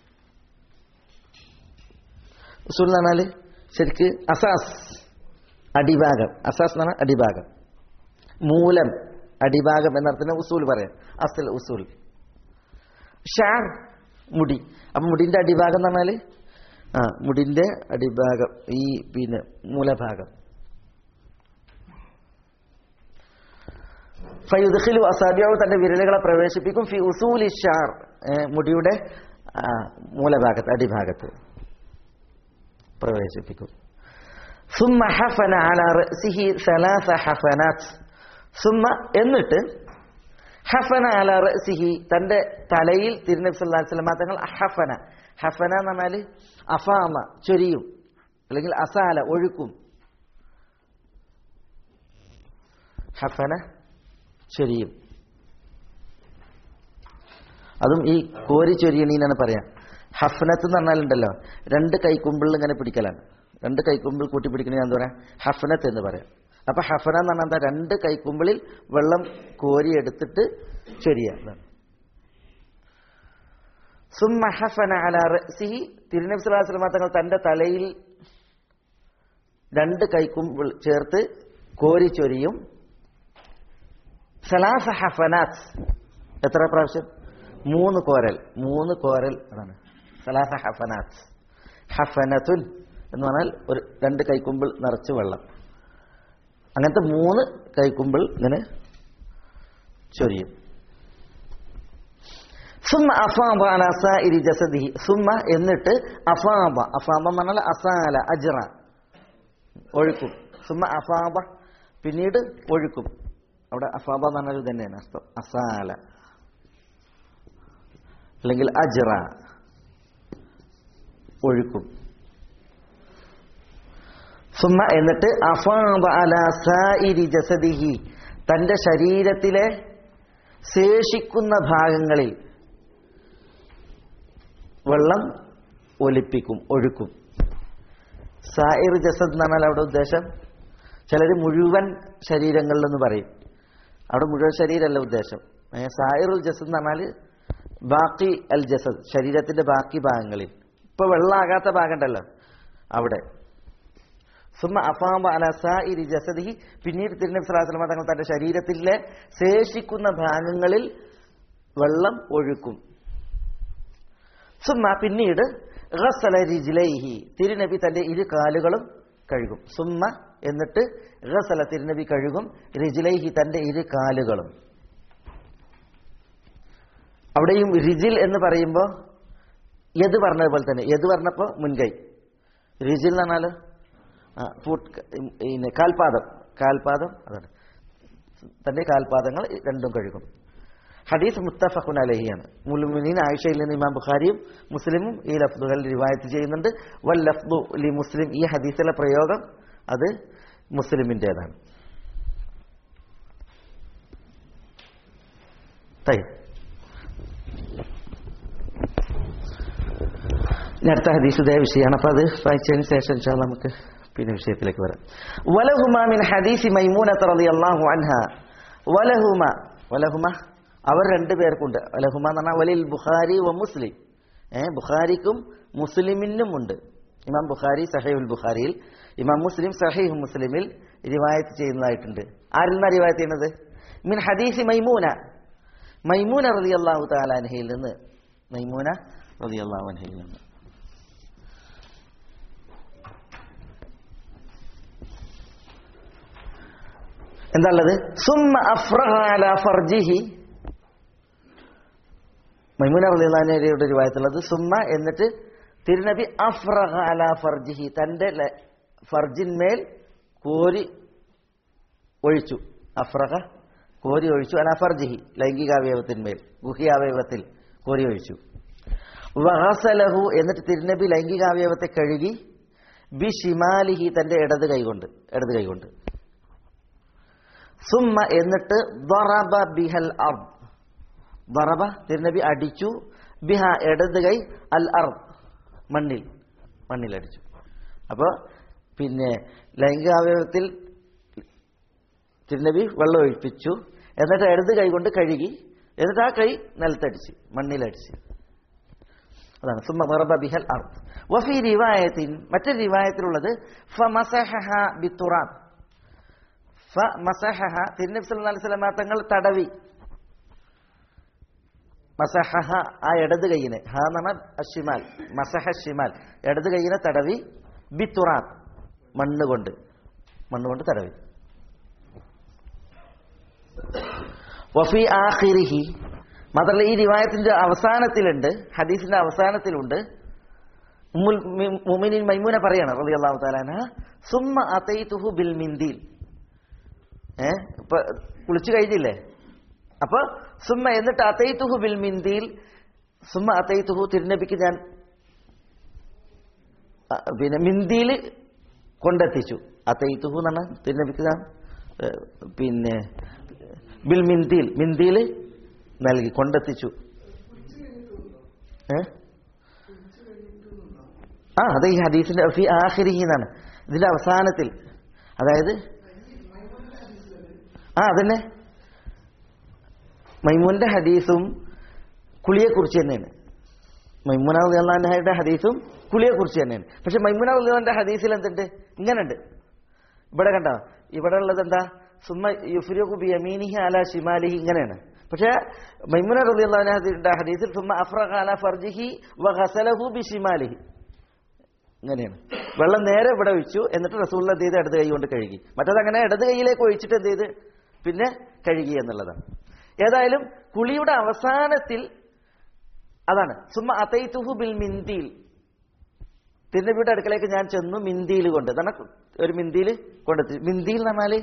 ഉസൂൽ എന്ന് പറഞ്ഞാൽ ശരിക്ക് അസാസ് അടിഭാഗം അസാസ് എന്ന് പറഞ്ഞാൽ അടിഭാഗം മൂലം അടിഭാഗം എന്നർത്ഥത്തിന് ഉസൂൽ പറയാം അസൽ ഉസൂൽ ഷാർ മുടി അപ്പം മുടിന്റെ അടിഭാഗം എന്ന് പറഞ്ഞാൽ ആ മുടിന്റെ അടിഭാഗം ഈ പിന്നെ മൂലഭാഗം ഫയുദ്ഖിലു അസാബിയാവ് തന്റെ വിരലുകളെ പ്രവേശിപ്പിക്കും ഫി ഉസൂലി ഷാർ മുടിയുടെ ആ, മൂലഭാഗത്ത് അടിഭാഗത്ത് പ്രവേശിപ്പിക്കും ثم حفن على رأسه ثلاث حفنات ثم എന്നിട്ട് ഹഫന അല റഅസിഹി തന്റെ തലയിൽ തിരുനബി സല്ലല്ലാഹു അലൈഹി വസല്ലം തങ്ങൾ ഹഫന ഹഫന എന്ന് പറഞ്ഞാൽ അഫാമ ചൊരിയും അല്ലെങ്കിൽ അസാല ഒഴുക്കും ഹഫന ചൊരിയും അതും ഈ കോരി ചൊരിയണീന്നാണ് പറയാം ഹഫനത്ത് എന്ന് പറഞ്ഞാലുണ്ടല്ലോ രണ്ട് കൈക്കുമ്പിളിൽ ഇങ്ങനെ പിടിക്കലാണ് രണ്ട് കൈക്കുമ്പിൾ കൂട്ടി പിടിക്കണ എന്താ പറയാ ഹഫനത്ത് എന്ന് പറയാം അപ്പൊ ഹഫന എന്ന് പറഞ്ഞാൽ എന്താ രണ്ട് കൈക്കുമ്പിളിൽ വെള്ളം കോരി എടുത്തിട്ട് ചൊരിയ അതാണ്. സുമ്മ ഹഫന അല റഅസിഹി തിരുനബി സ്വല്ലല്ലാഹു അലൈഹി വസല്ലം തങ്ങൾ തന്റെ തലയിൽ രണ്ട് കൈക്കുമ്പിൾ ചേർത്ത് കോരി ചൊരിയും സലാസ ഹഫനാത്ത് എത്ര പ്രാവശ്യം മൂന്ന് കോരൽ മൂന്ന് കോരൽ അതാണ് സലാസ ഹഫനാത്ത് ഹഫനത്തുൻ എന്ന് പറഞ്ഞാൽ ഒരു രണ്ട് കൈക്കുമ്പിൾ നിറച്ച് വെള്ളം അങ്ങനത്തെ മൂന്ന് കൈക്കുമ്പിൾ ഇങ്ങനെ ചൊരിയും സുമ്മ അഫാബ അല സായിരി ജസദിഹി സുമ്മ എന്നിട്ട് അഫാബ അഫാബ എന്ന് പറഞ്ഞാൽ അസാല അജ്റ ഒഴുക്കും സുമ്മ അഫാബ പിന്നീട് ഒഴുക്കും അവിടെ അഫാബ എന്ന് പറഞ്ഞാൽ ഇത് തന്നെയാണ് അർത്ഥം അസാല അല്ലെങ്കിൽ അജ്റ ഒഴുക്കും സുമ്മ എന്നിട്ട് അഫാബ അല സായിരി ജസദിഹി തന്റെ ശരീരത്തിലെ ശേഷിക്കുന്ന ഭാഗങ്ങളിൽ വെള്ളം ഒലിപ്പിക്കും ഒഴുക്കും സായിർ ജസദ് എന്ന് പറഞ്ഞാൽ അവിടെ ഉദ്ദേശം ചിലർ മുഴുവൻ ശരീരങ്ങളിലെന്ന് പറയും അവിടെ മുഴുവൻ ശരീരമല്ല ഉദ്ദേശം ഏ, സായിറുൽ ജസദ് എന്ന് പറഞ്ഞാൽ ബാക്കി അൽ ജസദ് ശരീരത്തിന്റെ ബാക്കി ഭാഗങ്ങളിൽ ഇപ്പൊ വെള്ളമാകാത്ത ഭാഗം ഉണ്ടല്ലോ അവിടെ സുമ അഫാമ അല സായിരി ജസദിഹി പിന്നീട് തിരുനബി സ്വല്ലല്ലാഹു അലൈഹി വസല്ലം തങ്ങൾ തന്റെ ശരീരത്തിലെ ശേഷിക്കുന്ന ഭാഗങ്ങളിൽ വെള്ളം ഒഴുക്കും സുമ്മ പിന്നീട് ഗസല റിജ്ലൈഹി തിരുനബി തന്റെ ഇരു കാലുകളും കഴുകും സുമ്മ എന്നിട്ട് ഗസല തിരുനബി കഴുകും റിജ്ലൈഹി തന്റെ ഇരു കാലുകളും അവിടെയും റിജിൽ എന്ന് പറയുമ്പോൾ യദ് പറഞ്ഞതുപോലെ തന്നെ യദ് പറഞ്ഞപ്പോൾ മുൻകൈ റിജിൽ എന്ന് പറഞ്ഞാൽ ഫുട്ട് പിന്നെ കാൽപാദം കാൽപാദം അതാണ് തന്റെ കാൽപാദങ്ങൾ രണ്ടും കഴുകും ഹദീസ് മുത്തഫഖുൻ അലഹിയാണ് മുലുമിനീൻ ആയിഷയിൽ നിന്ന് ഇമാം ബുഖാരിയും മുസ്ലിമും ഈ ലഫ്ദുകൾ റിവായത്ത് ചെയ്യുന്നുണ്ട് വൽ ലഫ്ദു ലി മുസ്ലിം ഈ ഹദീസിലെ പ്രയോഗം അത് മുസ്ലിമിൻ്റെതാണ് ഇനി അടുത്ത ഹദീസ് ഇതേ വിഷയമാണ് അപ്പൊ അത് വായിച്ചതിന് ശേഷം ഇൻഷാ അല്ലാ നമുക്ക് പിന്നെ വിഷയത്തിലേക്ക് വരാം വലഹുമ മിൻ ഹദീസി മൈമൂന റളിയല്ലാഹു അൻഹ വലഹുമ വലഹുമ അവർ രണ്ടുപേർക്കുണ്ട് വലഹുമ എന്ന് പറഞ്ഞാൽ വലിൽ ബുഖാരി വ മുസ്ലിം ഏ ബുഖാരിക്കും മുസ്ലിമിനും ഉണ്ട് ഇമാം ബുഖാരി സഹീഹുൽ ബുഖാരിയിൽ ഇമാം മുസ്ലിം സഹീഹ് മുസ്ലിമിൽ റിവായത്ത് ചെയ്യുന്നതായിട്ടുണ്ട് ആരിൽ നിന്നാണ് റിവായത്ത് ചെയ്യുന്നത് മിൻ ഹദീസി മൈമൂന മൈമൂന റളിയല്ലാഹു തആല അൻഹയിൽ നിന്ന് മൈമൂന റളിയല്ലാഹു അൻഹയിൽ നിന്ന് എന്താണുള്ളത് സുമ്മ അഫ്രഹ അല ഫർജിഹി മൈമുന റളിയല്ലാഹുവിന്റെ ഒരു വായത്തുള്ളത് സുമ്മ എന്നിട്ട് തിരുനബി അഫ്രഹ അല ഫർജിഹി തന്റെ ല- ഫർജിന്മേൽ കോരി ഒഴിച്ചു അഫ്രഹ കോരി ഒഴിച്ചു അല ഫർജിഹി ലൈംഗികാവയവത്തിന്മേൽ ഗുഹിയാവയവത്തിൽ കോരി ഒഴിച്ചു വഹസലഹു എന്നിട്ട് തിരുനബി ലൈംഗികാവയവത്തെ കഴുകി ബി ഷിമാലിഹി തന്റെ ഇടത് കൈകൊണ്ട് ഇടത് കൈകൊണ്ട് സുമ്മ എന്നിട്ട് ദറബ ബിഹൽ അർദ് ദറബ തിരുനബി അടിച്ചു ബിഹ ഇടത് കൈ അൽ അർദ് മണ്ണിൽ മണ്ണിൽ അടിച്ചു അപ്പോൾ പിന്നെ ലൈംഗികാവയവത്തിൽ തിരുനബി വെള്ളം ഒഴിപ്പിച്ചു എന്നിട്ട് ഇടത് കൈ കൊണ്ട് കഴുകി എന്നിട്ട് ആ കൈ നിലത്തടിച്ച് മണ്ണിലടിച്ച് അതാണ് സുമ്മ ദറബ ബിഹൽ അർദ് വഫി റിവായത്തിൻ മറ്റൊരു റിവായത്തിലുള്ളത് ഫമസഹഹ ബിത്തുറാബ് മസഹഹ തിരുനബി സല്ലല്ലാഹു അലൈഹി വസല്ലമ തങ്ങൾ തടവി മസഹഹ ആ ഇടത് കൈയിനെ ഹ എന്ന് പറഞ്ഞാൽ അഷിമാൽ മസഹ ഷിമാൽ ഇടത് കൈയിനെ തടവി ബിത്തുറാബ് മണ്ണ് കൊണ്ട് മണ്ണ് കൊണ്ട് തടവി വഫി ആഖിരിഹി മാത്രമല്ല ഈ റിവായത്തിന്റെ അവസാനത്തിലുണ്ട് ഹദീസിന്റെ അവസാനത്തിലുണ്ട് ഉമ്മുൽ മി- മുഅ്മിനീൻ മൈമൂന പറയാണ് റളിയല്ലാഹു തആല അൻഹ സുമ്മ അതൈതുഹു ബിൽ മിന്ദീൽ ഏ ഇപ്പൊ കുളിച്ചു കഴിഞ്ഞില്ലേ അപ്പൊ സുമ്മ എന്നിട്ട് അതൈതുഹു ബിൽ മിന്ദീൽ സുമ്മ അതൈതുഹു തിരുനബിക്ക് ഞാൻ അ, പിന്നെ മിന്തിയിൽ കൊണ്ടെത്തിച്ചു അതൈതുഹു എന്നാണ് തിരുനബിക്ക് ഞാൻ ഏ, പിന്നെ ബിൽ മിന്തിയിൽ മിന്തിയിൽ നൽകി കൊണ്ടെത്തിച്ചു ഏ ആ അതെ ഈ ഹദീസിന്റെ ഫി ആഖിരിഹി എന്നാണ് ഇതിന്റെ അവസാനത്തിൽ അതായത് ആ അതന്നെ മൈമൂന്റെ ഹദീസും കുളിയെക്കുറിച്ച് തന്നെയാണ് മൈമൂന അള്ളാഹയുടെ ഹദീസും കുളിയെക്കുറിച്ച് തന്നെയാണ് പക്ഷെ മൈമൂന അള്ളാഹുന്റെ ഹദീസിൽ എന്തുണ്ട് ഇങ്ങനെയുണ്ട് ഇവിടെ കണ്ടോ ഇവിടെ ഉള്ളത് എന്താ സുമ യുഫ്രിഖു ബി യമീനിഹി അല ഷിമാലിഹി ഇങ്ങനെയാണ് പക്ഷെ മൈമുന റളിയല്ലാഹുവിന്റെ ഹദീസിൽ സുമ അഫ്റഖ അല ഫർജിഹി വ ഘസലഹു ബി ഷിമാലിഹി ഇങ്ങനെയാണ് വെള്ളം നേരെ ഇവിടെ ഒഴിച്ചു എന്നിട്ട് റസൂള്ള എന്ത് ചെയ്ത് ഇടത് കൈ കൊണ്ട് കഴുകി മറ്റത് അങ്ങനെ ഇടത് കൈയിലേക്ക് ഒഴിച്ചിട്ട് എന്ത് ചെയ്ത് പിന്നെ കഴുകി എന്നുള്ളതാണ് ഏതായാലും കുളിയുടെ അവസാനത്തിൽ അതാണ് സുമ അതൈതുഹു ബിൽ മിന്തിയിൽ തിരുനബിയുടെ അടുക്കലേക്ക് ഞാൻ ചെന്നു മിന്തിയിൽ കൊണ്ട് അതാണ് ഒരു മിന്തിയിൽ കൊണ്ടെത്തി മിന്തിയിൽ എന്ന് പറഞ്ഞാല്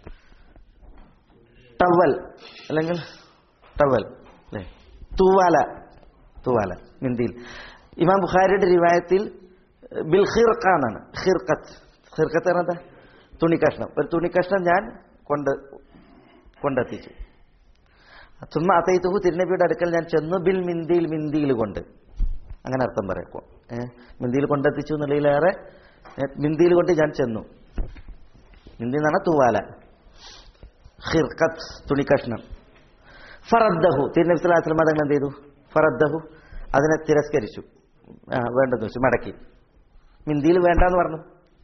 ടവൽ അല്ലെങ്കിൽ ടവൽ അല്ലേ തൂവാല തൂവാല മിന്തിയിൽ ഇമാം ബുഖാരിയുടെ റിവായത്തിൽ ബിൽ ഖിർഖ എന്നാണ് ഖിർഖത്ത് ഖിർഖത്ത് പറഞ്ഞാൽ തുണിക്കഷ്ണം ഒരു തുണിക്കഷ്ണം ഞാൻ കൊണ്ട് കൊണ്ടെത്തിച്ചു ചുമ്മാ അതൈത്തുഹു തിരുനബിയുടെ അടുക്കൽ ഞാൻ ചെന്നു ബിൽ മിന്തിയിൽ മിന്തിയിൽ കൊണ്ട് അങ്ങനെ അർത്ഥം പറയാം ഏഹ് മിന്തിയിൽ കൊണ്ടെത്തിച്ചു എന്നുള്ളതിലേറെ ഏ, മിന്തിയിൽ കൊണ്ട് ഞാൻ ചെന്നു മിന്തി എന്നാണ് തൂവാല ഖിർഖത്ത് തുണിക്കഷ്ണം ഫറദ്ദഹു തിരുനബി സ്വല്ലല്ലാഹു അലൈഹി വസല്ലം അതങ്ങനെ എന്ത് ചെയ്തു ഫറദ്ദഹു അതിനെ തിരസ്കരിച്ചു ആ, വേണ്ടെന്ന് വെച്ചു മടക്കി മിന്തിയിൽ വേണ്ടെന്ന് പറഞ്ഞു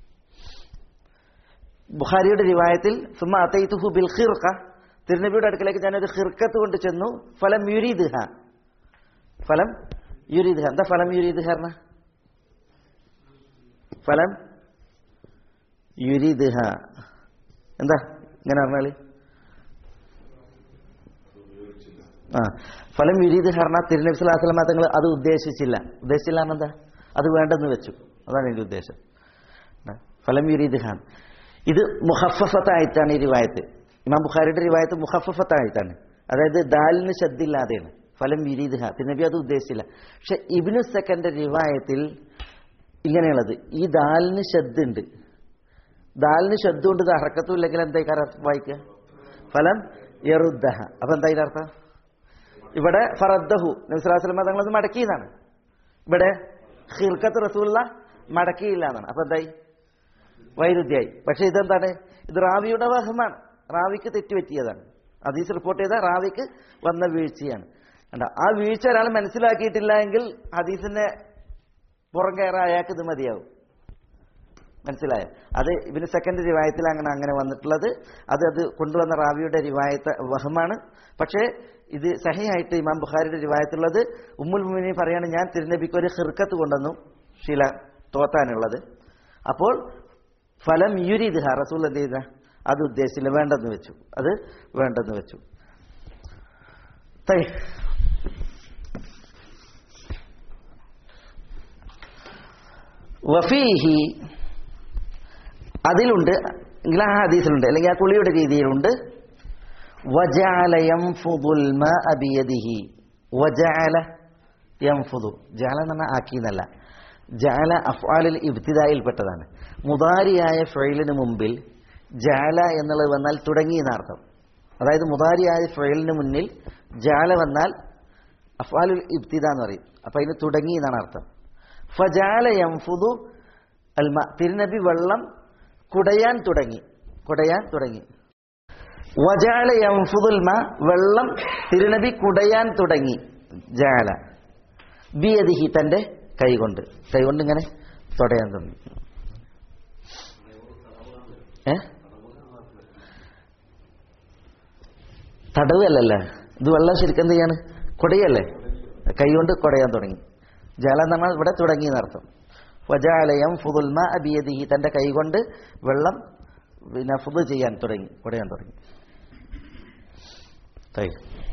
ബുഖാരിയുടെ റിവായത്തിൽ സുമ അതൈതുഹു ബിൽ ഖിർഖ തിരുനബിയുടെ അടുക്കലേക്ക് ഞാനൊരു ഖിർക്കത്ത് കൊണ്ട് ചെന്നു ഫലം യുരീദ്ഹ ഫലം യുരീദ്ഹ എന്താ ഫലം യുരീദ്ഹ പറഞ്ഞ ഫലം യുരീദ്ഹ എന്താ ഇങ്ങനെ പറഞ്ഞാല് ആ ഫലം യുരീദ് ഹർണ തിരുനബി സ്വല്ലല്ലാഹു അലൈഹി വസല്ലം തങ്ങൾ അത് ഉദ്ദേശിച്ചില്ല ഉദ്ദേശിച്ചില്ല എന്താ അത് വേണ്ടെന്ന് വെച്ചു അതാണ് എൻ്റെ ഉദ്ദേശം ആ, ഫലം യുരീദ് ഖാൻ ഇത് മുഹഫഫത്തായിട്ടാണ് ഈ റിവായത്ത് ഇമാം ബുഖാരിയുടെ റിവായത്ത് മുഹഫഫത്തായിട്ടാണ് അതായത് ദാലിന് ശബ്ദില്ലാതെയാണ് ഫലം യുരീദ് ഖാൻ തിരുനബി അത് ഉദ്ദേശിച്ചില്ല പക്ഷെ ഇബിനു സെക്കൻഡ് റിവായത്തിൽ ഇങ്ങനെയുള്ളത് ഈ ദാലിന് ശബ്ദുണ്ട് ദാലിന് ശബ്ദമുണ്ട് ഇത് അറക്കത്തും ഇല്ലെങ്കിൽ എന്തായിക്കാരം വായിക്കുക ഫലം യറുദ്ദഹ അപ്പൊ എന്തായാലും അർത്ഥം ഇവിടെ ഫറദ്ദഹു നബ്സുലാസ്ലമ തങ്ങളത് മടക്കിയതാണ് ഇവിടെ ഹിർക്കത്ത് റസൂല്ല മടക്കിയില്ല എന്നാണ് അപ്പൊ എന്തായി വൈരുദ്ധ്യായി പക്ഷെ ഇതെന്താണ് ഇത് റാവിയുടെ വഹമാണ് റാവിക്ക് തെറ്റുപറ്റിയതാണ് അതീസ് റിപ്പോർട്ട് ചെയ്ത റാവിക്ക് വന്ന വീഴ്ചയാണ് കണ്ടോ ആ വീഴ്ച ഒരാൾ മനസ്സിലാക്കിയിട്ടില്ല എങ്കിൽ ഹദീസിന്റെ പുറം കയറാൻ അയാൾക്ക് ഇത് മതിയാവും മനസ്സിലായോ അത് ഇവന് സെക്കൻഡ് റിവായത്തിൽ അങ്ങനെ അങ്ങനെ വന്നിട്ടുള്ളത് അത് അത് കൊണ്ടുവന്ന റാവിയുടെ റിവായത്ത് വഹമാണ് പക്ഷേ ഇത് സഹിയായിട്ട് ഇമാം ബുഖാരിയുടെ റിവായത്തുള്ളത് ഉമ്മുൽ മുമിനി പറയാണ് ഞാൻ തിരുനബിക്ക് ഒരു ഹിർക്കത്ത് കൊണ്ടുവന്നു ശീല തോത്താനുള്ളത് അപ്പോൾ ഫലം യുരീദ് ഹ റസൂൽ എന്ത് ചെയ്ത അത് ഉദ്ദേശിച്ചില്ല വേണ്ടെന്ന് വെച്ചു അത് വേണ്ടെന്ന് വെച്ചു തൈ വഫീഹി അതിലുണ്ട് എങ്കിൽ ആ ഹദീസിലുണ്ട് അല്ലെങ്കിൽ ആ കുളിയുടെ രീതിയിലുണ്ട് വജഅല യംഫുദുൽ മാഅ ബിയദിഹി വജഅല യംഫുദു ജഅല എന്ന് പറഞ്ഞാൽ ആക്കി എന്നല്ല ജഅല അഫ്ആലിൽ ഇബ്തിദായിൽപ്പെട്ടതാണ് മുതാരിയായ ഫെയിലിന് മുമ്പിൽ ജഅല എന്നുള്ളത് വന്നാൽ തുടങ്ങി എന്നർത്ഥം അതായത് മുതാരിയായ ഫെയിലിന് മുന്നിൽ ജഅല വന്നാൽ അഫ്ആലുൽ ഇബ്തിദ എന്ന് പറയും അപ്പൊ അതിന് തുടങ്ങി എന്നാണ് അർത്ഥം ഫജാല യംഫുദു അൽമ തിരുനബി വെള്ളം കുടയാൻ തുടങ്ങി കുടയാൻ തുടങ്ങി വജാല യംഫുദുൽ മ വെള്ളം തിരുനബി കുടയാൻ തുടങ്ങി ജാല ബിയദിഹി തന്റെ കൈകൊണ്ട് കൈകൊണ്ട് ഇങ്ങനെ തുടയാൻ തുടങ്ങി ഏ തടവല്ലല്ല ഇത് വെള്ളം ശരിക്കും എന്ത് ചെയ്യാണ് കുടയല്ലേ കൈകൊണ്ട് കുടയാൻ തുടങ്ങി ജല എന്ന് പറഞ്ഞാൽ ഇവിടെ തുടങ്ങി എന്നർത്ഥം വജാലയം ഫുദുൽമ അബിയദിഹി തന്റെ കൈകൊണ്ട് വെള്ളം പിന്നെ ഫുദ് ചെയ്യാൻ തുടങ്ങി കുടയാൻ തുടങ്ങി طيب.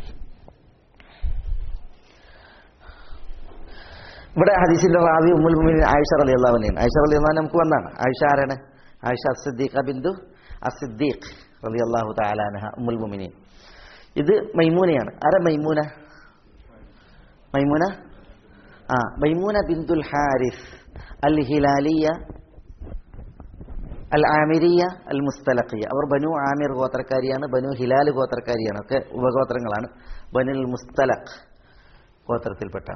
ഇവിടെ ഹദീസിന്റെ റാവി ഉമ്മുൽ മുഅ്മിനീൻ ആയിഷ റളിയല്ലാഹു അൻഹ ആയിഷ റളിയല്ലാഹു അൻഹ നമുക്ക് വന്നാണ് ആയിഷ ആരാണ് ആയിഷ അസ്സിദ്ദീഖ ബിന്ദു അസ്സിദ്ദീഖ് റളിയല്ലാഹു തആല അൻഹ ഉമ്മുൽ മുഅ്മിനീൻ ഇത് മൈമൂനയാണ് ആരാ മൈമൂന മൈമൂന ആ മൈമൂന ബിന്ദുൽ ഹാരിസ് അൽ ഹിലാലിയ അൽ ആമിരിയ അൽ മുസ്തലഖിയ അവർ ബനു ആമിർ ഗോത്രക്കാരിയാണ് ബനു ഹിലാൽ ഗോത്രക്കാരിയാണ് ഒക്കെ ഉപഗോത്രങ്ങളാണ് ബനുൽ മുസ്തലഖ് ഗോത്രത്തിൽപ്പെട്ട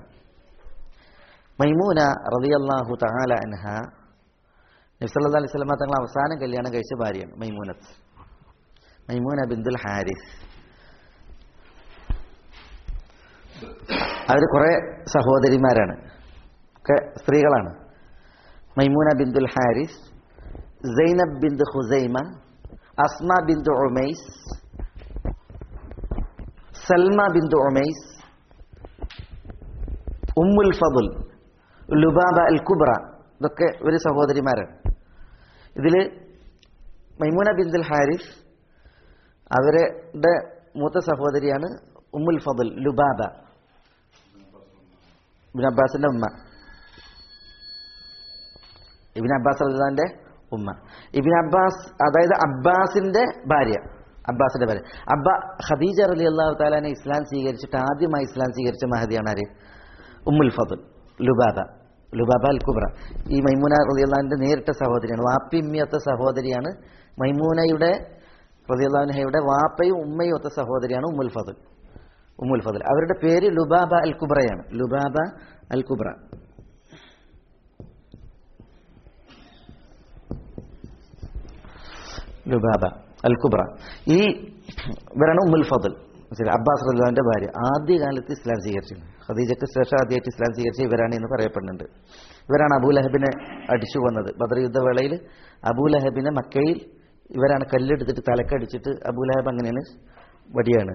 മൈമൂന റളിയല്ലാഹു തആല അൻഹ നബി സല്ലല്ലാഹു അലൈഹി വസല്ലം തങ്ങൾ അവസാനം കല്യാണം കഴിച്ച ഭാര്യയാണ് മൈമൂനത്ത് മൈമൂന ബിന്ദുൽ ഹാരിസ് അവർ കുറെ സഹോദരിമാരാണ് ഒക്കെ സ്ത്രീകളാണ് മൈമൂന ബിന്ദുൽ ഹാരിസ് സൈനബ് ബിന്ദു ഹുസൈമ അസ്മ ബിന്ദു ഉമൈസ് സൽമ ബിന്ദു ഉമൈസ് ഉമ്മുൽ ഫദുൽ ലുബാബ അൽ കുബ്ര ഇതൊക്കെ ഒരു സഹോദരിമാരാണ് ഇതില് മൈമൂന ബിന്ദുൽ ഹാരിസ് അവരുടെ മൂത്ത സഹോദരിയാണ് ഉമ്മുൽ ഫദുൽ ലുബാബ ഇബിൻ അബ്ബാസിന്റെ ഉമ്മ ഇബിൻ അബ്ബാസ് റളിയല്ലാഹുവിന്റെ ഉമ്മ ഇബിൻ അബ്ബാസ് അതായത് അബ്ബാസിന്റെ ഭാര്യ അബ്ബാസിന്റെ ഭാര്യ അബ്ബ ഖദീജ റലി അള്ളാഹു താലാനെ ഇസ്ലാം സ്വീകരിച്ചിട്ട് ആദ്യമായി ഇസ്ലാം സ്വീകരിച്ച മഹദിയാണ് ആര് ഉമ്മുൽ ഫതുൽ ലുബാബ ലുബാബ അൽ കുബ്ര ഈ മൈമൂന റലിയുള്ളാഹിന്റെ നേരിട്ട സഹോദരിയാണ് വാപ്പി ഉമ്മിയൊത്ത സഹോദരിയാണ് മൈമൂനയുടെ റലിയുള്ളാഹിയുടെ വാപ്പയും ഉമ്മയും ഒത്ത സഹോദരിയാണ് ഉമ്മുൽ ഫതുൽ ഉമ്മുൽ ഫതുൽ അവരുടെ പേര് ലുബാബ അൽ കുബ്രയാണ് ലുബാബ അൽ കുബ്ര ലുബാബ അൽ കുബ്ര ഈ ഇവരാണ് ഉമ്മുൽ ഫضൽ മനസ്സിലായി അബ്ബാസ് റഹ്ലാന്റെ ഭാര്യ ആദ്യകാലത്ത് ഇസ്ലാം സ്വീകരിച്ചത് ഖദീജക്ക് ശേഷം ആദ്യമായിട്ട് ഇസ്ലാം സ്വീകരിച്ച ഇവരാണ് എന്ന് പറയപ്പെടുന്നുണ്ട് ഇവരാണ് അബൂലഹബിനെ അടിച്ചു വന്നത് ബദർ യുദ്ധവേളയിൽ അബൂലഹബിനെ മക്കയിൽ ഇവരാണ് കല്ലെടുത്തിട്ട് തലക്കടിച്ചിട്ട് അബൂലഹബ് അങ്ങനെയാണ് വടിയാണ്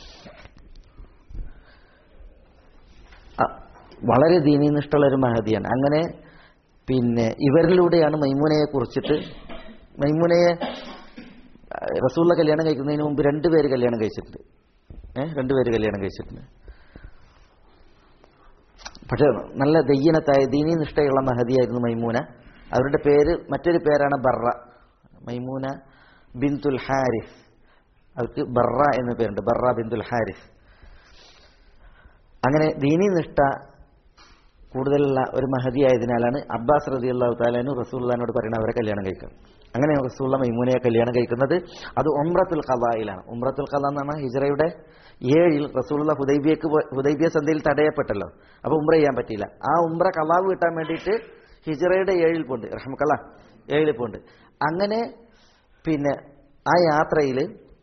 അ- വളരെ ദീനീനിഷ്ഠമുള്ള ഒരു മഹതിയാണ് അങ്ങനെ പിന്നെ ഇവരിലൂടെയാണ് മൈമൂനയെ കുറിച്ചിട്ട് മൈമൂനയെ റസൂള്ള കല്യാണം കഴിക്കുന്നതിന് മുമ്പ് രണ്ടുപേര് കല്യാണം കഴിച്ചിട്ടുണ്ട് ഏഹ് രണ്ടുപേര് കല്യാണം കഴിച്ചിട്ടുണ്ട് പക്ഷെ നല്ല ദയ്യനത്തായ ദീനി നിഷ്ഠയുള്ള മഹതിയായിരുന്നു മൈമൂന അവരുടെ പേര് മറ്റൊരു പേരാണ് ബർറ മൈമൂന ബിന്തുൽ ഹാരിസ് അവർക്ക് ബർറ എന്ന പേരുണ്ട് ബർറ ബിന്തുൽ ഹാരിസ് അങ്ങനെ ദീനി നിഷ്ഠ കൂടുതലുള്ള ഒരു മഹതി ആയതിനാലാണ് അബ്ബാസ് റതി അള്ളാഹു താലാനു റസൂള്ളഹാനോട് പറയുന്നത് അവരെ കല്യാണം കഴിക്കാം അങ്ങനെ റസൂള്ള മൈമൂനയെ കല്യാണം കഴിക്കുന്നത് അത് ഉംറത്തുൽ ഖലായിലാണ് ഉംറത്തുൽ ഖല എന്ന് പറഞ്ഞാൽ ഹിജറയുടെ ഏഴിൽ റസൂള്ള ഹുദൈബിയക്ക് പോ- ഹുദൈബിയ സന്ധ്യയിൽ തടയപ്പെട്ടല്ലോ അപ്പൊ ഉംറ ചെയ്യാൻ പറ്റിയില്ല ആ ഉംറ കലാവ് കിട്ടാൻ വേണ്ടിയിട്ട് ഹിജറയുടെ ഏഴിൽ പോണ്ട് റഹ്മക്കല്ല ഏഴിൽ പോണ്ട് അങ്ങനെ പിന്നെ ആ യാത്രയിൽ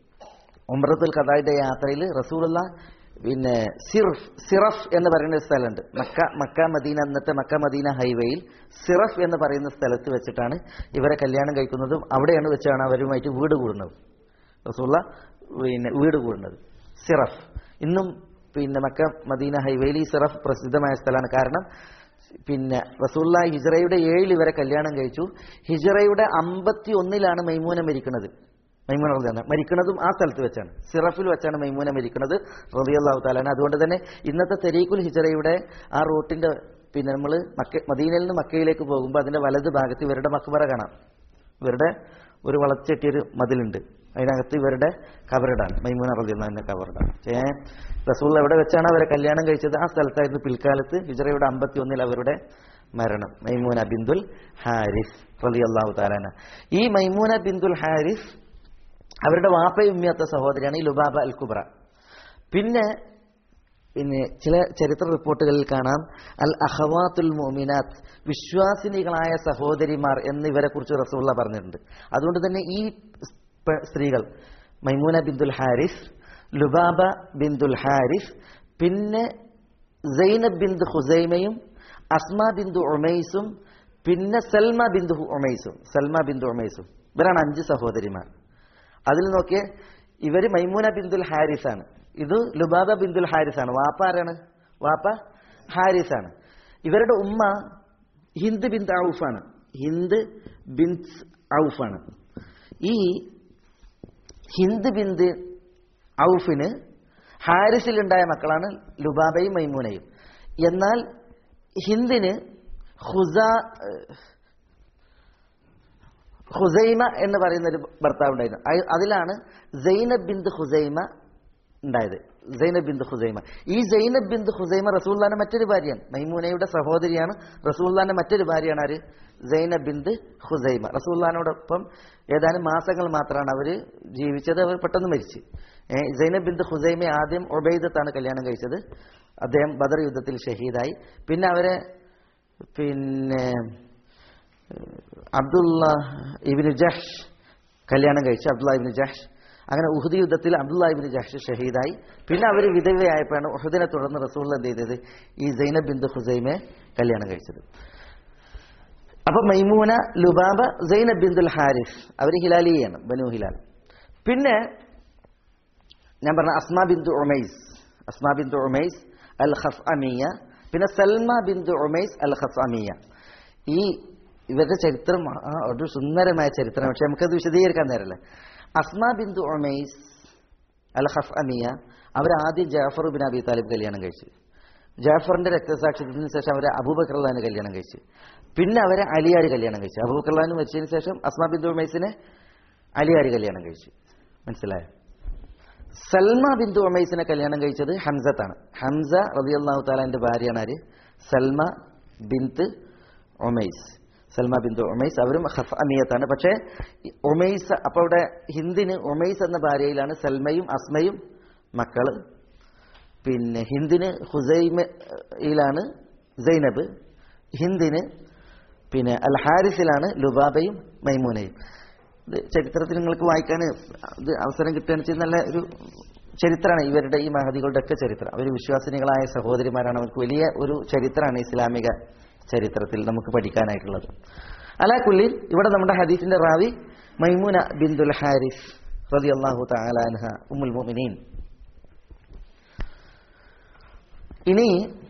ഉംറത്തുൽ ഖദായുടെ യാത്രയിൽ റസൂലുള്ള പിന്നെ സിർഫ് സിറഫ് എന്ന് പറയുന്ന ഒരു സ്ഥലമുണ്ട് മക്ക മക്ക മദീന അന്നത്തെ മക്ക മദീന ഹൈവേയിൽ സിറഫ് എന്ന് പറയുന്ന സ്ഥലത്ത് വെച്ചിട്ടാണ് ഇവരെ കല്യാണം കഴിക്കുന്നതും അവിടെയാണ് വെച്ചാണ് അവരുമായിട്ട് വീട് കൂടുന്നത് റസൂള്ള പിന്നെ വീട് കൂടുന്നത് സിറഫ് ഇന്നും പിന്നെ മക്ക മദീന ഹൈവേയിൽ ഈ സിറഫ് പ്രസിദ്ധമായ സ്ഥലമാണ് കാരണം പിന്നെ റസൂള്ള ഹിജറയുടെ ഏഴിൽ ഇവരെ കല്യാണം കഴിച്ചു ഹിജറയുടെ അമ്പത്തി ഒന്നിലാണ് മൈമൂന മരിക്കുന്നത് മൈമൂന റളിയല്ലാഹു മരിക്കുന്നതും ആ സ്ഥലത്ത് വെച്ചാണ് സിറഫിൽ വെച്ചാണ് മൈമൂന മരിക്കുന്നത് റളിയല്ലാഹു താലാണ് അതുകൊണ്ട് തന്നെ ഇന്നത്തെ തെരീഖുൽ ഹിജറയുടെ ആ റൂട്ടിന്റെ പിന്നെ നമ്മൾ മക്ക മദീനയിൽ നിന്ന് മക്കയിലേക്ക് പോകുമ്പോൾ അതിന്റെ വലത് ഭാഗത്ത് ഇവരുടെ മക്ബറ കാണാം ഇവരുടെ ഒരു വളച്ചെട്ടിയൊരു മതിലുണ്ട് അതിനകത്ത് ഇവരുടെ കവറിടാണ് മൈമൂന റളിയല്ലാഹുവിന്റെ കവറിടാണ് ഏ റസൂൽ എവിടെ വെച്ചാണ് അവരെ കല്യാണം കഴിച്ചത് ആ സ്ഥലത്തായിരുന്നു പിൽക്കാലത്ത് ഹിജറയുടെ അമ്പത്തി ഒന്നിൽ അവരുടെ മരണം മൈമൂന ബിന്ദുൽ ഹാരിസ് റളിയല്ലാഹു താലാന ഈ മൈമൂന ബിന്ദുൽ ഹാരിസ് അവരുടെ വാപ്പയും ഉമ്മിയത്ത സഹോദരിയാണ് ഈ ലുബാബ അൽ കുബ്ര പിന്നെ പിന്നെ ചില ചരിത്ര റിപ്പോർട്ടുകളിൽ കാണാം അൽ അഹവാത്തുൽ മോമിനാത്ത് വിശ്വാസിനികളായ സഹോദരിമാർ എന്നിവരെ കുറിച്ച് റസൂള്ള പറഞ്ഞിട്ടുണ്ട് അതുകൊണ്ട് തന്നെ ഈ പ- സ്ത്രീകൾ മൈമൂന ബിന്ദുൽ ഹാരിസ് ലുബാബ ബിന്ദുൽ ഹാരിസ് പിന്നെ സൈനബ് ബിന്ദു ഹുസൈമയും അസ്മ ബിന്ദു ഉമൈസും പിന്നെ സൽമ ബിന്ദു ഉമൈസും സൽമ ബിന്ദു ഉമൈസും ഇവരാണ് അഞ്ച് സഹോദരിമാർ അതിൽ നോക്കിയേ ഇവര് മൈമൂന ബിന്ദുൽ ഹാരിസ് ആണ് ഇത് ലുബാബ ബിന്ദുൽ ഹാരിസ് ആണ് വാപ്പ ആരാണ് വാപ്പ ഹാരിസ് ആണ് ഇവരുടെ ഉമ്മ ഹിന്ദ് ബിന്ദ് ഔഫാണ് ഹിന്ദ് ബിന്ദ് ഔഫാണ് ഈ ഹിന്ദ് ബിന്ദ് ഔഫിന് ഹാരിസിലുണ്ടായ മക്കളാണ് ലുബാബയും മൈമൂനയും എന്നാൽ ഹിന്ദിന് ഹുസ ഹുസൈമ എന്ന് പറയുന്ന ഒരു ഭർത്താവ് ഉണ്ടായിരുന്നു അയ- അതിലാണ് സൈനബ് ബിന്ദ് ഹുസൈമ ഉണ്ടായത് സൈനബ് ബിന്ദ് ഹുസൈമ ഈ സൈനബ് ബിന്ദ് ഹുസൈമ റസൂല്ലാന്റെ മറ്റൊരു ഭാര്യയാണ് മൈമൂനയുടെ സഹോദരിയാണ് റസൂല്ലാന്റെ മറ്റൊരു ഭാര്യയാണ് ആര് സൈനബ് ബിന്ദ് ഹുസൈമ റസൂല്ലാനോടൊപ്പം ഏതാനും മാസങ്ങൾ മാത്രമാണ് അവര് ജീവിച്ചത് അവർ പെട്ടെന്ന് മരിച്ചു ഏ, സൈനബ് ബിന്ദ് ഹുസൈമ ആദ്യം ഒബൈദത്താണ് കല്യാണം കഴിച്ചത് അദ്ദേഹം ബദർ യുദ്ധത്തിൽ ഷഹീദായി പിന്നെ അവരെ പിന്നെ അബ്ദുള്ള ഇബിന് ജഹ്ഷ് കല്യാണം കഴിച്ചു അബ്ദുള്ള ഇബിന് ജഹ്ഷ് അങ്ങനെ ഉഹുദ് യുദ്ധത്തിൽ അബ്ദുള്ള ഇബിന് ജഹ്ഷ് ഷഹീദായി പിന്നെ അവർ വിധവയായപ്പോഴാണ് ഉഹുദിനെ തുടർന്ന് റസൂൾ എന്ത് ചെയ്തത് ഈ സൈനബ് ബിന്ദു ഹുസൈമെ കല്യാണം കഴിച്ചത് അപ്പൊ മൈമൂന ലുബാബ സൈനബ് ബിന്ദുൽ ഹാരിഫ് അവർ ഹിലാലിയാണ് ബനു ഹിലാൽ പിന്നെ ഞാൻ പറഞ്ഞ അസ്മാ ബിന്ദു ഉമൈസ് അസ്മാ ബിന്ദു ഉമൈസ് അൽ ഖഫ് അമിയ പിന്നെ സൽമ ബിന്ദു ഉമൈസ് അൽ ഖഫ് അമിയ ഈ ഇവരുടെ ചരിത്രം ആ, ഒരു സുന്ദരമായ ചരിത്രം പക്ഷെ നമുക്കത് വിശദീകരിക്കാൻ നേരല്ലേ അസ്മാ ബിന്ദു ഉമൈസ് അൽ ഖഫ് അമിയ അവർ ആദ്യം ജാഫർ ബിൻ അബി താലിബ് കല്യാണം കഴിച്ചു ജാഫറിന്റെ രക്തസാക്ഷിത്വത്തിന് ശേഷം അവരെ അബൂബക്കർലാന് കല്യാണം കഴിച്ചു പിന്നെ അവരെ അലിയാർ കല്യാണം കഴിച്ചു അബൂബക്കർലാന് മരിച്ചതിന് ശേഷം അസ്മാ ബിന്ദു ഉമൈസിനെ അലിയാർ കല്യാണം കഴിച്ചു മനസ്സിലായോ സൽമ ബിന്ദു ഉമൈസിനെ കല്യാണം കഴിച്ചത് ഹംസത്താണ് ഹംസ റളിയല്ലാഹു താലാന്റെ ഭാര്യയാണ് ആര് സൽമ ബിന്ത് ഉമൈസ് സൽമ ബിന്ദു ഉമൈസ് അവരും ഹഫ് അമിയത്താണ് പക്ഷേ ഈ ഉമൈസ് അപ്പൊ അവിടെ ഹിന്ദിന് ഉമൈസ് എന്ന ഭാര്യയിലാണ് സൽമയും അസ്മയും മക്കള് പിന്നെ ഹിന്ദിന് ഹുസൈമയിലാണ് സൈനബ് ഹിന്ദിന് പിന്നെ അൽ ഹാരിസിലാണ് ലുബാബയും മൈമൂനയും ഇത് ചരിത്രത്തിൽ നിങ്ങൾക്ക് വായിക്കാൻ ഇത് അവസരം കിട്ടുകയാണെന്ന് വെച്ചാൽ നല്ല ഒരു ചരിത്രമാണ് ഇവരുടെ ഈ മഹതികളുടെ ഒക്കെ ചരിത്രം അവർ വിശ്വാസിനികളായ സഹോദരിമാരാണ് അവർക്ക് വലിയ ഒരു ചരിത്രമാണ് ഇസ്ലാമിക ചരിത്രത്തിൽ നമുക്ക് പഠിക്കാനായിട്ടുള്ളത് അലാ കുല്ലിൽ ഇവിടെ നമ്മുടെ ഹദീസിന്റെ റാവി മൈമൂന ബിന്ദുൽ ഹാരിസ് റതി അള്ളാഹു താലാൻഹ ഉമ്മുൽ മുഅ്മിനീൻ ഇനി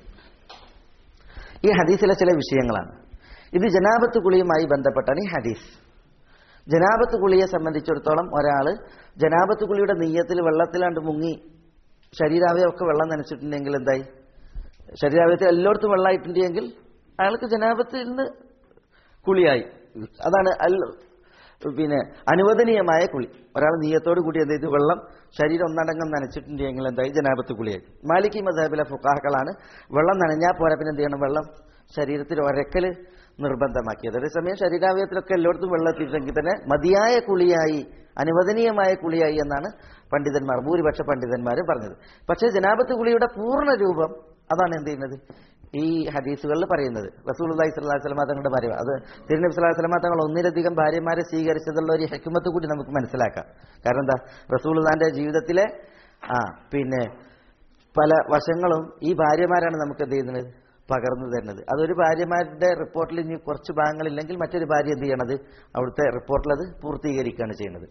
ഈ ഹദീസിലെ ചില വിഷയങ്ങളാണ് ഇത് ജനാപത്ത് കുളിയുമായി ബന്ധപ്പെട്ടാണ് ഈ ഹദീസ് ജനാപത്ത് കുളിയെ സംബന്ധിച്ചിടത്തോളം ഒരാള് ജനാപത്ത് കുളിയുടെ നെയ്യത്തിൽ വെള്ളത്തിലാണ്ട് മുങ്ങി ശരീരാവയമൊക്കെ വെള്ളം നനച്ചിട്ടുണ്ടെങ്കിൽ എന്തായി ശരീരാവയത്തിൽ എല്ലായിടത്തും വെള്ളമായിട്ടുണ്ടെങ്കിൽ അയാൾക്ക് ജനാപത്തിൽ നിന്ന് കുളിയായി അതാണ് അൽ പിന്നെ അനുവദനീയമായ കുളി ഒരാൾ നീയത്തോട് കൂടി എന്ത് ചെയ്തു വെള്ളം ശരീരം ഒന്നടങ്കം നനച്ചിട്ടുണ്ടെങ്കിൽ എന്തായി ജനാപത്ത് കുളിയായി മാലിക്കി മസാബിലെ ഫുക്കാഹകളാണ് വെള്ളം നനഞ്ഞാൽ പോരാ പിന്നെ എന്ത് ചെയ്യണം വെള്ളം ശരീരത്തിൽ ഒരക്കല് നിർബന്ധമാക്കിയത് അതേസമയം ശരീരാവയത്തിലൊക്കെ എല്ലായിടത്തും വെള്ളം എത്തിയിട്ടുണ്ടെങ്കിൽ തന്നെ മതിയായ കുളിയായി അനുവദനീയമായ കുളിയായി എന്നാണ് പണ്ഡിതന്മാർ ഭൂരിപക്ഷ പണ്ഡിതന്മാർ പറഞ്ഞത് പക്ഷേ ജനാപത്ത് കുളിയുടെ പൂർണ്ണ രൂപം അതാണ് എന്ത് ചെയ്യുന്നത് ഈ ഹദീസുകളിൽ പറയുന്നത് റസൂൽ അള്ളഹി സ്വലാഹു വസ്ലമ തങ്ങളുടെ ഭാര്യ അത് തിരുനബി സ്വലാഹു വസ്ലമ തങ്ങൾ ഒന്നിലധികം ഭാര്യമാരെ സ്വീകരിച്ചതുള്ള ഒരു ഹെക്കുമത്ത് കൂടി നമുക്ക് മനസ്സിലാക്കാം കാരണം എന്താ റസൂൽ ജീവിതത്തിലെ ആ പിന്നെ പല വശങ്ങളും ഈ ഭാര്യമാരാണ് നമുക്ക് എന്ത് ചെയ്യുന്നത് പകർന്നു തരുന്നത് അതൊരു ഭാര്യമാരുടെ റിപ്പോർട്ടിൽ ഇനി കുറച്ച് ഭാഗങ്ങളില്ലെങ്കിൽ മറ്റൊരു ഭാര്യ എന്ത് ചെയ്യണത് അവിടുത്തെ റിപ്പോർട്ടിൽ അത് പൂർത്തീകരിക്കുകയാണ് ചെയ്യുന്നത്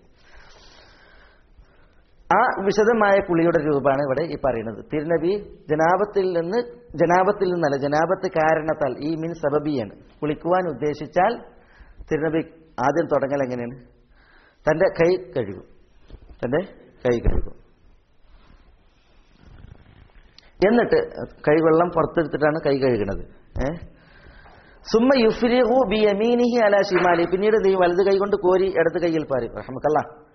ആ വിശദമായ കുളിയുടെ രൂപമാണ് ഇവിടെ ഈ പറയുന്നത് തിരുനബി ജനാപത്തിൽ നിന്ന് ജനാപത്തിൽ നിന്നല്ല ജനാപത്ത് കാരണത്താൽ ഈ മീൻ സബബിയാണ് കുളിക്കുവാൻ ഉദ്ദേശിച്ചാൽ തിരുനബി ആദ്യം തുടങ്ങൽ എങ്ങനെയാണ് തന്റെ കൈ കഴുകും തന്റെ കൈ കഴുകും എന്നിട്ട് കൈവെള്ളം പുറത്തെടുത്തിട്ടാണ് കൈ കഴുകുന്നത് ഏഹ് സുമ്മ യുഫ്രിഹു ബി യമീനിഹി അല ഷിമാലി പിന്നീട് നീ വലത് കൈ കൊണ്ട് കോരി ഇടത് കൈയിൽ പാരി റഹ്മക്കല്ല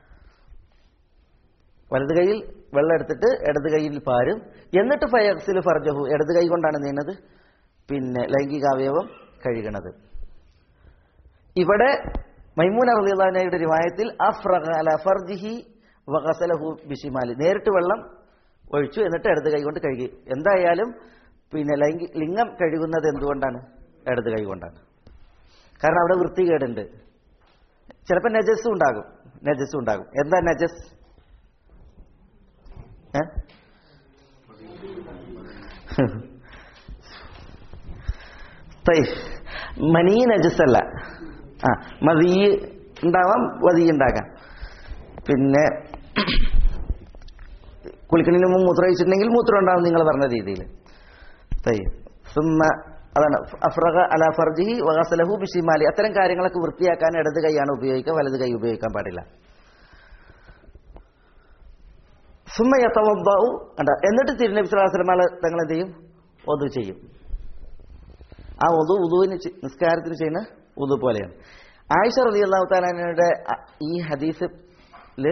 വലത് കൈയിൽ വെള്ളം എടുത്തിട്ട് ഇടത് കൈയിൽ പാരും എന്നിട്ട് ഫയക്സിൽ ഫർജഹു ഇടത് കൈ കൊണ്ടാണ് നീണ്ടത് പിന്നെ ലൈംഗികാവയവം കഴുകണത് ഇവിടെ മൈമൂൻ അറലിയുടെ റിവായത്തിൽ അഫ്രഖ അല ഫർജിഹി വഗസലഹു ബിഷിമാലി നേരിട്ട് വെള്ളം ഒഴിച്ചു എന്നിട്ട് ഇടത് കൈ കൊണ്ട് കഴുകി എന്തായാലും പിന്നെ ലൈംഗി ലിംഗം കഴുകുന്നത് എന്തുകൊണ്ടാണ് ഇടത് കൈ കൊണ്ടാണ് കാരണം അവിടെ വൃത്തികേടുണ്ട് ചിലപ്പോൾ നജസ്സും ഉണ്ടാകും നജസ്സും ഉണ്ടാകും എന്താ നജസ് ഏ? തൈ മനി നജസ്സല്ല ആ മതി ഉണ്ടാവാം വതി ഉണ്ടാകാം പിന്നെ കുളിക്കണിന് മുമ്പ് മൂത്രം ഒഴിച്ചിട്ടുണ്ടെങ്കിൽ മൂത്രം ഉണ്ടാവും നിങ്ങൾ പറഞ്ഞ രീതിയിൽ തൈ സുമ്മ അതാണ് അഫ്രഖ അല ഫർജിഹി വഗസലഹു ബിഷിമാലി അത്തരം കാര്യങ്ങളൊക്കെ വൃത്തിയാക്കാൻ ഇടത് കൈയാണ് ഉപയോഗിക്കുക വലത് കൈ ഉപയോഗിക്കാൻ പാടില്ല സുമ്മയത്തവദ്ദാവു കണ്ട എന്നിട്ട് തിരുനബി സ്വലാസ്ലമാല തങ്ങൾ എന്ത് ചെയ്യും ഒതു ചെയ്യും ആ ഒതു ഉദുവിന് ചെ- നിസ്കാരത്തിന് ചെയ്യുന്ന ഉദു പോലെയാണ് ആയിഷ റലി അള്ളാഹു താലാനയുടെ ഈ ഹദീസില്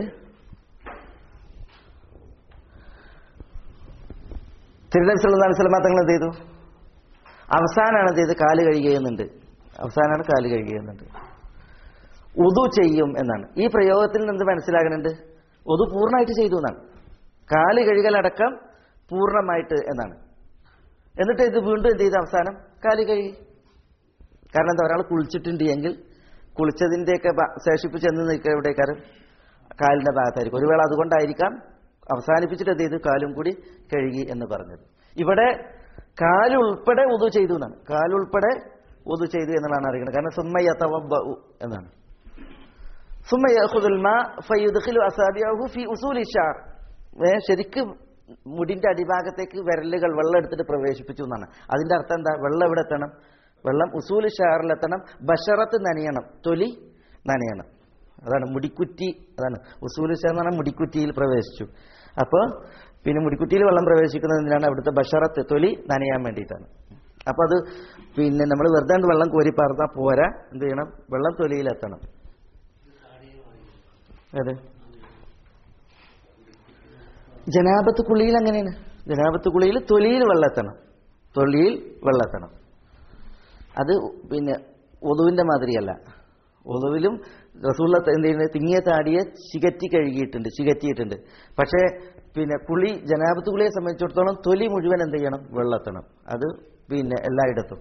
തിരുനബി സല്ലല്ലാഹു അലൈഹി വസല്ലമ തങ്ങൾ എന്ത് ചെയ്തു അവസാനമാണ് എന്ത് ചെയ്ത് കാല് കഴുകുന്നുണ്ട് അവസാനമാണ് കാല് കഴുകുന്നുണ്ട് ഉദു ചെയ്യും എന്നാണ് ഈ പ്രയോഗത്തിൽ നിന്ന് മനസ്സിലാകുന്നുണ്ട് ഉദു പൂർണ്ണമായിട്ട് ചെയ്തു എന്നാണ് കാല് കഴുകലടക്കം പൂർണ്ണമായിട്ട് എന്നാണ് എന്നിട്ട് ഇത് വീണ്ടും എന്ത് ചെയ്ത് അവസാനം കാല് കഴുകി കാരണം എന്താ ഒരാൾ കുളിച്ചിട്ടുണ്ട് എങ്കിൽ കുളിച്ചതിൻ്റെയൊക്കെ ബ- ശേഷിപ്പ് ചെന്ന് നിൽക്കുക എവിടേക്കാരും കാലിന്റെ ഭാഗത്തായിരിക്കും ഒരു വേള അതുകൊണ്ടായിരിക്കാം അവസാനിപ്പിച്ചിട്ട് എന്ത് ചെയ്തു കാലും കൂടി കഴുകി എന്ന് പറഞ്ഞത് ഇവിടെ കാലുൾപ്പെടെ ഉതു ചെയ്തു എന്നാണ് കാലുൾപ്പെടെ ഉതു ചെയ്തു എന്നുള്ളതാണ് അറിയുന്നത് കാരണം സുമ്മയ്യത്തവ എന്നാണ് ثم يأخذ الماء فيدخل أصابعه في أصول الشعر ഏ, ശരിക്കും മുടിന്റെ അടിഭാഗത്തേക്ക് വിരലുകൾ വെള്ളം എടുത്തിട്ട് പ്രവേശിപ്പിച്ചു എന്നാണ് അതിന്റെ അർത്ഥം എന്താ വെള്ളം എവിടെ എത്തണം വെള്ളം ഉസൂൽ ഷാറിലെത്തണം ബഷറത്ത് നനയണം തൊലി നനയണം അതാണ് മുടിക്കുറ്റി അതാണ് ഉസൂൽ ഷാർ എന്ന് പറഞ്ഞാൽ മുടിക്കുറ്റിയിൽ പ്രവേശിച്ചു അപ്പോൾ പിന്നെ മുടിക്കുറ്റിയിൽ വെള്ളം പ്രവേശിക്കുന്നത് എന്തിനാണ് അവിടുത്തെ ബഷറത്ത് തൊലി നനയാൻ വേണ്ടിയിട്ടാണ് അപ്പൊ അത് പിന്നെ നമ്മൾ വെറുതെ കൊണ്ട് വെള്ളം കോരി പാർത്താൽ പോരാ എന്ത് ചെയ്യണം വെള്ളം തൊലിയിലെത്തണം അതെ ജനാപത്ത് കുളിയിൽ അങ്ങനെയാണ് ജനാപത്ത് കുളിയിൽ തൊലിയിൽ വെള്ളെത്തണം തൊലിയിൽ വെള്ളെത്തണം അത് പിന്നെ ഒതുവിന്റെ മാതിരിയല്ല ഒതുവിലും റസൂള്ള എന്ത് ചെയ്യുന്നത് തിങ്ങിയ താടിയെ ചികറ്റി കഴുകിയിട്ടുണ്ട് ചികറ്റിയിട്ടുണ്ട് പക്ഷേ പിന്നെ കുളി ജനാപത്ത് കുളിയെ സംബന്ധിച്ചിടത്തോളം തൊലി മുഴുവൻ എന്ത് ചെയ്യണം വെള്ളെത്തണം അത് പിന്നെ എല്ലായിടത്തും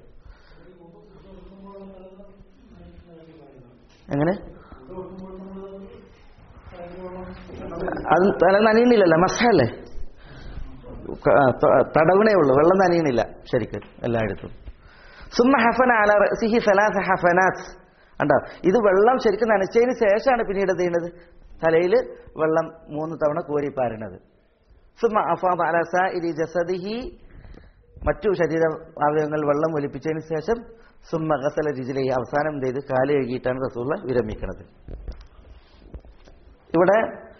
എങ്ങനെ അത് തല നനയുന്നില്ലല്ലോ മസാലേ ക- ആ, ത- തടവണേ ഉള്ളൂ വെള്ളം നനയണില്ല ശരിക്കും എല്ലായിടത്തും സുമ്മ ഹഫന അല റഅ്സിഹി സലാസ ഹഫനാത്ത് കണ്ടോ ഇത് വെള്ളം ശരിക്കും നനച്ചതിന് ശേഷമാണ് പിന്നീട് എന്ത് ചെയ്യുന്നത് തലയിൽ വെള്ളം മൂന്ന് തവണ കോരി പാരുന്നത് സുമ്മ അഫാദ അല സാഇരി ജസദിഹി മറ്റു ശരീര അവയവങ്ങൾ വെള്ളം ഒലിപ്പിച്ചതിന് ശേഷം സുമ്മ ഗസല രിജിലി അവസാനം എന്ത് ചെയ്ത് കാല് കഴുകിയിട്ടാണ് റസൂള്ള വിരമിക്കുന്നത് ഇവിടെ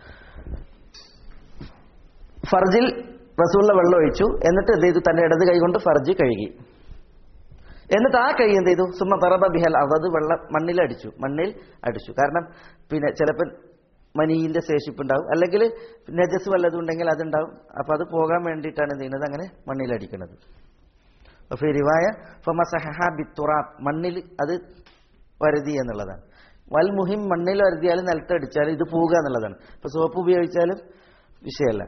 ഫർജിൽ റസൂള്ള വെള്ളം ഒഴിച്ചു എന്നിട്ട് എന്ത് ചെയ്തു തന്റെ ഇടത് കൈ കൊണ്ട് ഫർജ് കഴുകി എന്നിട്ട് ആ കൈ എന്ത് ചെയ്തു സുമ പറബ ബിഹൽ അതത് വെള്ളം മണ്ണിൽ അടിച്ചു മണ്ണിൽ അടിച്ചു കാരണം പിന്നെ ചിലപ്പോൾ മനിയിന്റെ ശേഷിപ്പുണ്ടാവും അല്ലെങ്കിൽ നജസ് വല്ലതും ഉണ്ടെങ്കിൽ അതുണ്ടാവും അപ്പൊ അത് പോകാൻ വേണ്ടിയിട്ടാണ് എന്ത് ചെയ്യുന്നത് അങ്ങനെ മണ്ണിൽ അടിക്കുന്നത് അപ്പൊ ഈ റിവായ ഫമസഹഹ ബിത്തുറാബ് മണ്ണിൽ അത് വരുതി എന്നുള്ളതാണ് വൽ മുഹിം മണ്ണിൽ വരുതിയാലും നിലത്തടിച്ചാലും ഇത് പോവുക എന്നുള്ളതാണ് ഇപ്പൊ സോപ്പ് ഉപയോഗിച്ചാലും വിഷയമല്ല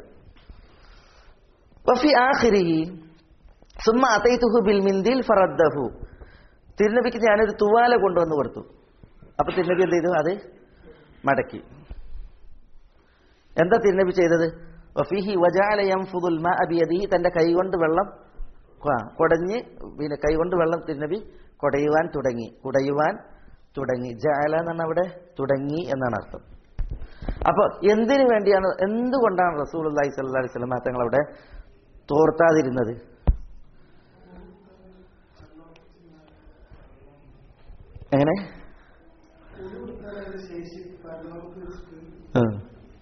വഫി ആഖിരിഹി സുമ്മ അതൈതുഹു ബിൽ മിന്ദിൽ ഫറദ്ദഹു തിരുനബിക്ക് ഞാനൊരു തുവാല കൊണ്ടുവന്ന് കൊടുത്തു അപ്പൊ തിരുനബി എന്ത് ചെയ്തു അത് മടക്കി എന്താ തിരുനബി ചെയ്തത് വഫീഹി വജാല യംഫുദുൽ മാ ബിയദിഹി തന്റെ കൈകൊണ്ട് വെള്ളം കൊ- കൊടഞ്ഞ് പിന്നെ കൈകൊണ്ട് വെള്ളം തിരുനബി കൊടയുവാൻ തുടങ്ങി കുടയുവാൻ തുടങ്ങി ജാല എന്നാണ് അവിടെ തുടങ്ങി എന്നാണ് അർത്ഥം അപ്പൊ എന്തിനു വേണ്ടിയാണ് എന്തുകൊണ്ടാണ് റസൂൽ അള്ളാഹി സല്ലാ അലൈഹി സ്വലമ തങ്ങൾ അവിടെ തോർത്താതിരുന്നത് എങ്ങനെ ഉം.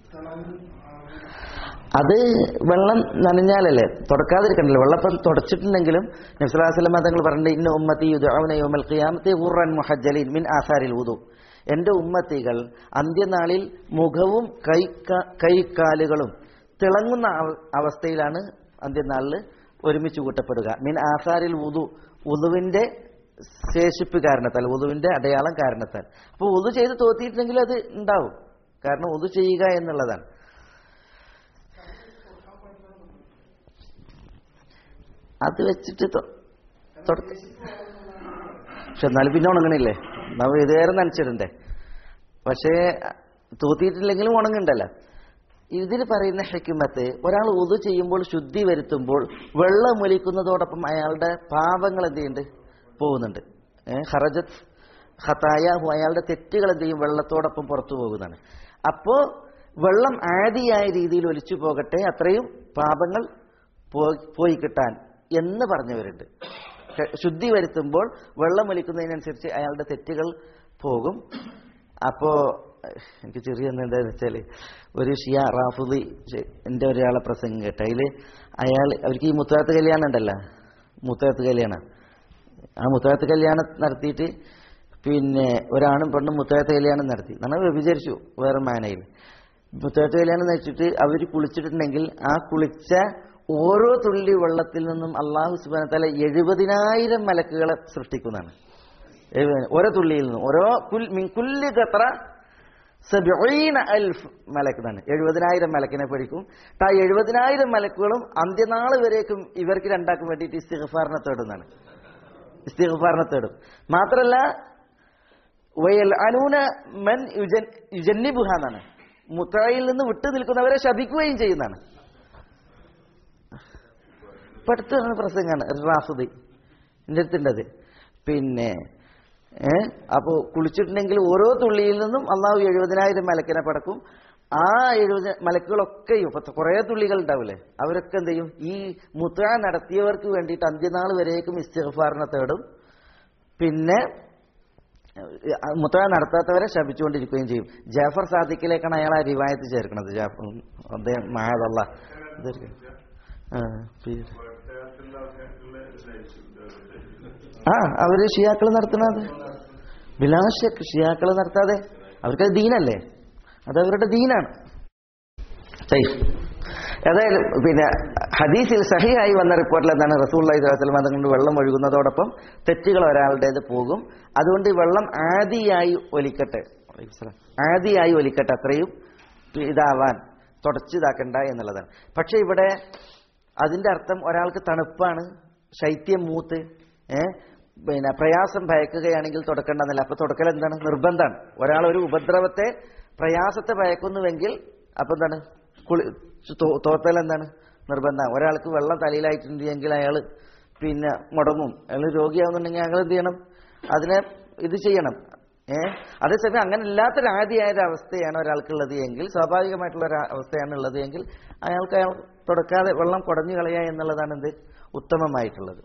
അത് വെള്ളം നനഞ്ഞാലല്ലേ തുടക്കാതിരിക്കണ്ടല്ലോ വെള്ളം ഇപ്പം തുടച്ചിട്ടുണ്ടെങ്കിലും നബ്സലാസ്ലമ തങ്ങൾ പറഞ്ഞിട്ട് ഇന്ന ഉമ്മത്തി യുദ്ധാവന യോമൽ ഖിയാമത്തെ ഉറൻ മുഹജ്ജലീൻ മിൻ ആസാരിൽ ഊതു എന്റെ ഉമ്മത്തികൾ അന്ത്യനാളിൽ മുഖവും കൈ കൈക്കാലുകളും തിളങ്ങുന്ന അവ- അവസ്ഥയിലാണ് അന്ത്യനാളിൽ ഒരുമിച്ച് കൂട്ടപ്പെടുക മിൻ ആസാരിൽ ഉതു ഉതുവിന്റെ ശേഷിപ്പ് കാരണത്താൽ ഉതുവിന്റെ അടയാളം കാരണത്താൽ അപ്പോൾ ഉതു ചെയ്ത് തോത്തിയിട്ടുണ്ടെങ്കിൽ അത് ഉണ്ടാവും കാരണം ഉതു ചെയ്യുക എന്നുള്ളതാണ് അത് വെച്ചിട്ട് തൊ- തൊട- പക്ഷെ എന്നാലും പിന്നെ ഉണങ്ങണില്ലേ നമ്മൾ ഇതേറെ നനച്ചിടണ്ടേ പക്ഷേ തൂത്തിയിട്ടില്ലെങ്കിലും ഉണങ്ങണ്ടല്ലോ ഇതിൽ പറയുന്ന ഹെക്കുമത്ത് ഒരാൾ ഉതു ചെയ്യുമ്പോൾ ശുദ്ധി വരുത്തുമ്പോൾ വെള്ളം ഒലിക്കുന്നതോടൊപ്പം അയാളുടെ പാപങ്ങൾ എന്ത് ചെയ്യുന്നുണ്ട് പോകുന്നുണ്ട് ഏഹ് ഹറജത്ത് ഹത്തായാഹു അയാളുടെ തെറ്റുകൾ എന്ത് ചെയ്യും വെള്ളത്തോടൊപ്പം പുറത്തു പോകുന്നതാണ് അപ്പോ വെള്ളം ആദിയായ രീതിയിൽ ഒലിച്ചു പോകട്ടെ അത്രയും പാപങ്ങൾ പോ- പോയി കിട്ടാൻ എന്ന് പറഞ്ഞവരുണ്ട് ക- ശുദ്ധി വരുത്തുമ്പോൾ വെള്ളം ഒലിക്കുന്നതിനനുസരിച്ച് അയാളുടെ തെറ്റുകൾ പോകും അപ്പോ എനിക്ക് ചെറിയ എന്താന്ന് വെച്ചാൽ ഒരു ഷിയ റാഫുദി എൻ്റെ ഒരാളെ പ്രസംഗം കേട്ട അതിൽ അയാൾ അവർക്ക് ഈ മുത്താത്ത് കല്യാണം ഉണ്ടല്ലോ മുത്താത്ത് കല്യാണം ആ മുത്താത്ത് കല്യാണം നടത്തിയിട്ട് പിന്നെ ഒരാണും പെണ്ണും മുത്താത്ത് കല്യാണം നടത്തി നമ്മൾ വ്യഭിചരിച്ചു വേറെ മാനയിൽ മുത്താത്ത് കല്യാണം നയിച്ചിട്ട് അവർ കുളിച്ചിട്ടുണ്ടെങ്കിൽ ആ കുളിച്ച ഓരോ തുള്ളി വെള്ളത്തിൽ നിന്നും അള്ളാഹു സുബാന തല എഴുപതിനായിരം മലക്കുകളെ സൃഷ്ടിക്കുന്നതാണ് എഴുപതിനായിരം. ഓരോ തുള്ളിയിൽ നിന്നും ഓരോ കുൽ മിൻ കുല്ലി ഖത്ര സബീന അൽഫ് മലക്കുന്നാണ് എഴുപതിനായിരം മലക്കിനെ പഠിക്കും ആ എഴുപതിനായിരം മലക്കുകളും അന്ത്യനാൾ വരേക്കും ഇവർക്ക് രണ്ടാക്കും വേണ്ടിയിട്ട് ഇസ്തിഗ്ഫാറിനെ തേടുന്നതാണ് ഇസ്തിഗ്ഫാറിനെ തേടും മാത്രല്ല വയൽ അനൂന മൻ യുജൻ യുജന്നിബുഹ എന്നാണ് മുത്തയിൽ നിന്ന് വിട്ടു നിൽക്കുന്നവരെ ശപിക്കുകയും ചെയ്യുന്നതാണ് ഇപ്പൊ അടുത്ത് നടന്ന പ്രസംഗമാണ് റാസുദി എൻ്റെ അടുത്തുണ്ടത് പിന്നെ ഏ അപ്പോൾ കുളിച്ചിട്ടുണ്ടെങ്കിൽ ഓരോ തുള്ളിയിൽ നിന്നും അള്ളാഹു എഴുപതിനായിരം മലക്കിനെ പടക്കും ആ എഴുപത് മലക്കുകളൊക്കെയും ഇപ്പൊ കുറേ തുള്ളികൾ ഉണ്ടാവില്ലേ അവരൊക്കെ എന്ത് ചെയ്യും ഈ മുത്ത നടത്തിയവർക്ക് വേണ്ടിയിട്ട് അന്ത്യനാൾ വരേക്കും ഇസ്തിഗ്ഫാറിനെ തേടും പിന്നെ മുത്ത നടത്താത്തവരെ ശപിച്ചുകൊണ്ടിരിക്കുകയും ചെയ്യും ജാഫർ സാദിഖിലേക്കാണ് അയാൾ ആ റിവായത്ത് ചേർക്കുന്നത് ജാഫർ അദ്ദേഹം മായതല്ല ആ പിന്നെ ആ അവര് ഷിയാക്കൾ നടത്തുന്നത് ബിലാശക്ക് ഷിയാക്കൾ നടത്താതെ അവർക്കത് ദീനല്ലേ അത് അവരുടെ ദീനാണ് സൈഫ് ഏതായാലും പിന്നെ ഹദീസിൽ സഹിയായി വന്ന റിപ്പോർട്ടിൽ എന്താണ് റസൂൽ അലൈഹിസ്ലാം അതുകൊണ്ട് വെള്ളം ഒഴുകുന്നതോടൊപ്പം തെറ്റുകൾ ഒരാളുടേത് പോകും അതുകൊണ്ട് ഈ വെള്ളം ആദിയായി ഒലിക്കട്ടെ അലൈഹിസ്സലാം. ആദിയായി ഒലിക്കട്ടെ അത്രയും ഇതാവാൻ തുടച്ചിതാക്കണ്ട എന്നുള്ളതാണ് പക്ഷെ ഇവിടെ അതിന്റെ അർത്ഥം ഒരാൾക്ക് തണുപ്പാണ് ശൈത്യം മൂത്ത് ഏ പിന്നെ പ്രയാസം ഭയക്കുകയാണെങ്കിൽ തുടക്കേണ്ടെന്നല്ല അപ്പൊ തുടക്കൽ എന്താണ് നിർബന്ധമാണ് ഒരാൾ ഒരു ഉപദ്രവത്തെ പ്രയാസത്തെ ഭയക്കുന്നുവെങ്കിൽ അപ്പൊ എന്താണ് കുളി തോ- തോർത്തൽ എന്താണ് നിർബന്ധം ഒരാൾക്ക് വെള്ളം തലയിലായിട്ടുണ്ടെങ്കിൽ അയാൾ പിന്നെ മുടങ്ങും അയാൾ രോഗിയാവുന്നുണ്ടെങ്കിൽ അയാൾ എന്ത് ചെയ്യണം അതിനെ ഇത് ചെയ്യണം ഏ അതേസമയം അങ്ങനെ ഇല്ലാത്തൊരു ആദ്യമായ ഒരു അവസ്ഥയാണ് ഒരാൾക്കുള്ളത് എങ്കിൽ സ്വാഭാവികമായിട്ടുള്ള ഒരു അവസ്ഥയാണ് ഉള്ളത് എങ്കിൽ അയാൾക്ക് അയാൾ തുടക്കാതെ വെള്ളം കുടഞ്ഞു കളയുക എന്നുള്ളതാണ് എന്ത് ഉത്തമമായിട്ടുള്ളത്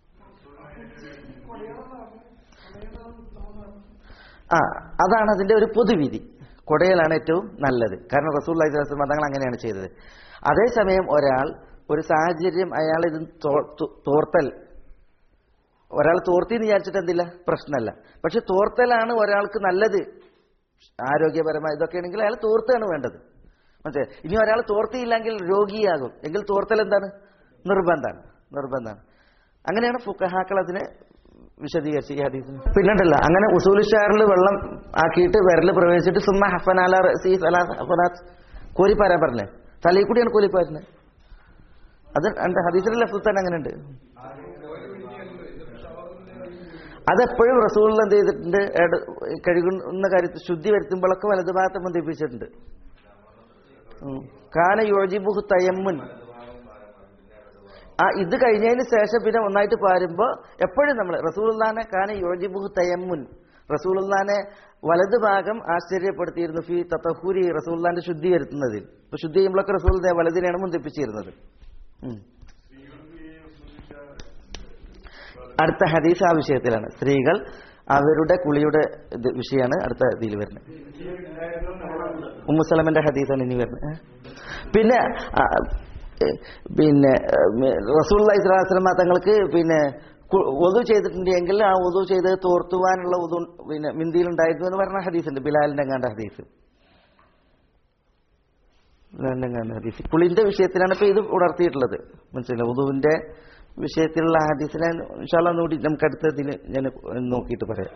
ആ അതാണ് അതിന്റെ ഒരു പൊതുവിധി കൊടയലാണ് ഏറ്റവും നല്ലത് കാരണം റസൂൽ അലൈഹി മതങ്ങൾ അങ്ങനെയാണ് ചെയ്തത് അതേസമയം ഒരാൾ ഒരു സാഹചര്യം അയാൾ ഇത് തോ- തു- തോർത്തൽ ഒരാൾ തോർത്തി എന്ന് വിചാരിച്ചിട്ട് എന്തില്ല പ്രശ്നമല്ല പക്ഷെ തോർത്തലാണ് ഒരാൾക്ക് നല്ലത് ആരോഗ്യപരമായി ഇതൊക്കെ ആണെങ്കിൽ അയാൾ തോർത്താണ് വേണ്ടത് മറ്റേ ഇനി ഒരാൾ തോർത്തിയില്ലെങ്കിൽ രോഗിയാകും എങ്കിൽ തോർത്തൽ എന്താണ് നിർബന്ധമാണ് നിർബന്ധമാണ് അങ്ങനെയാണ് ഫുക്കഹാക്കൾ അതിനെ വിശദീകരിച്ച് ഈ ഹദീസിന് പിന്നീടല്ല അങ്ങനെ ഉസൂലുഷാറിൽ വെള്ളം ആക്കിയിട്ട് വിരൽ പ്രവേശിച്ചിട്ട് സുമ്മ ഹഫനാല റസീ സലാ ഹഫനാത്ത് കോരിപ്പാരാൻ പറഞ്ഞേ തലയിൽ കൂടിയാണ് കോരിപ്പാരുന്നത് അത് എന്റെ ഹദീസിന്റെ ലഫ്സ് തന്നെ അങ്ങനെയുണ്ട് അതെപ്പോഴും റസൂൾ എന്ത് ചെയ്തിട്ടുണ്ട് ഏട്- കഴുകുന്ന കാര്യത്തിൽ ശുദ്ധി വരുത്തുമ്പോഴൊക്കെ വലതുഭാഗത്ത് ബന്ധിപ്പിച്ചിട്ടുണ്ട് ഉം. കാന യോജിബുഹു തയമ്മുൻ ആ ഇത് കഴിഞ്ഞതിന് ശേഷം പിന്നെ ഒന്നായിട്ട് പാരുമ്പോ എപ്പോഴും നമ്മൾ റസൂൽദാനെ കാന യോജിബുഹു തയമ്മുൻ റസൂൽദാനെ വലത് ഭാഗം ആശ്ചര്യപ്പെടുത്തിയിരുന്നു ഫി തത്തഹൂരി റസൂൽദാന്റെ ശുദ്ധി വരുത്തുന്നതിൽ ഇപ്പൊ ശുദ്ധി ചെയ്യുമ്പോഴൊക്കെ റസൂൽ വലതിനെയാണ് മുന്തിപ്പിച്ചിരുന്നത് ഉം. അടുത്ത ഹദീസ് ആ വിഷയത്തിലാണ് സ്ത്രീകൾ അവരുടെ കുളിയുടെ ഇത് വിഷയമാണ് അടുത്ത ഇതിൽ വരുന്നത് ഉമ്മുസലമന്റെ ഹദീസാണ് ഇനി വരുന്നത് ഏ? പിന്നെ ആ, ഏ, പിന്നെ റസൂൽ ഇസ്ലാസ്ലമ തങ്ങൾക്ക് പിന്നെ ഒതു ചെയ്തിട്ടുണ്ടെങ്കിൽ ആ ഒതു ചെയ്ത് തോർത്തുവാനുള്ള ഒതു പിന്നെ മിന്തിയിലുണ്ടായിരുന്നു എന്ന് പറഞ്ഞ ഹദീസുണ്ട് ബിലാലിന്റെ കണ്ട ഹദീസ് ബിലാലിന്റെ കണ്ട ഹദീസ് കുളിന്റെ വിഷയത്തിലാണ് ഇപ്പൊ ഇത് ഉണർത്തിയിട്ടുള്ളത് മനസ്സിലായി ഉദുവിന്റെ വിഷയത്തിലുള്ള ഹദീസിനെ ഇൻഷാല്ല കൂടി നമുക്ക് അടുത്തതിൽ ഞാൻ നോക്കിയിട്ട് പറയാം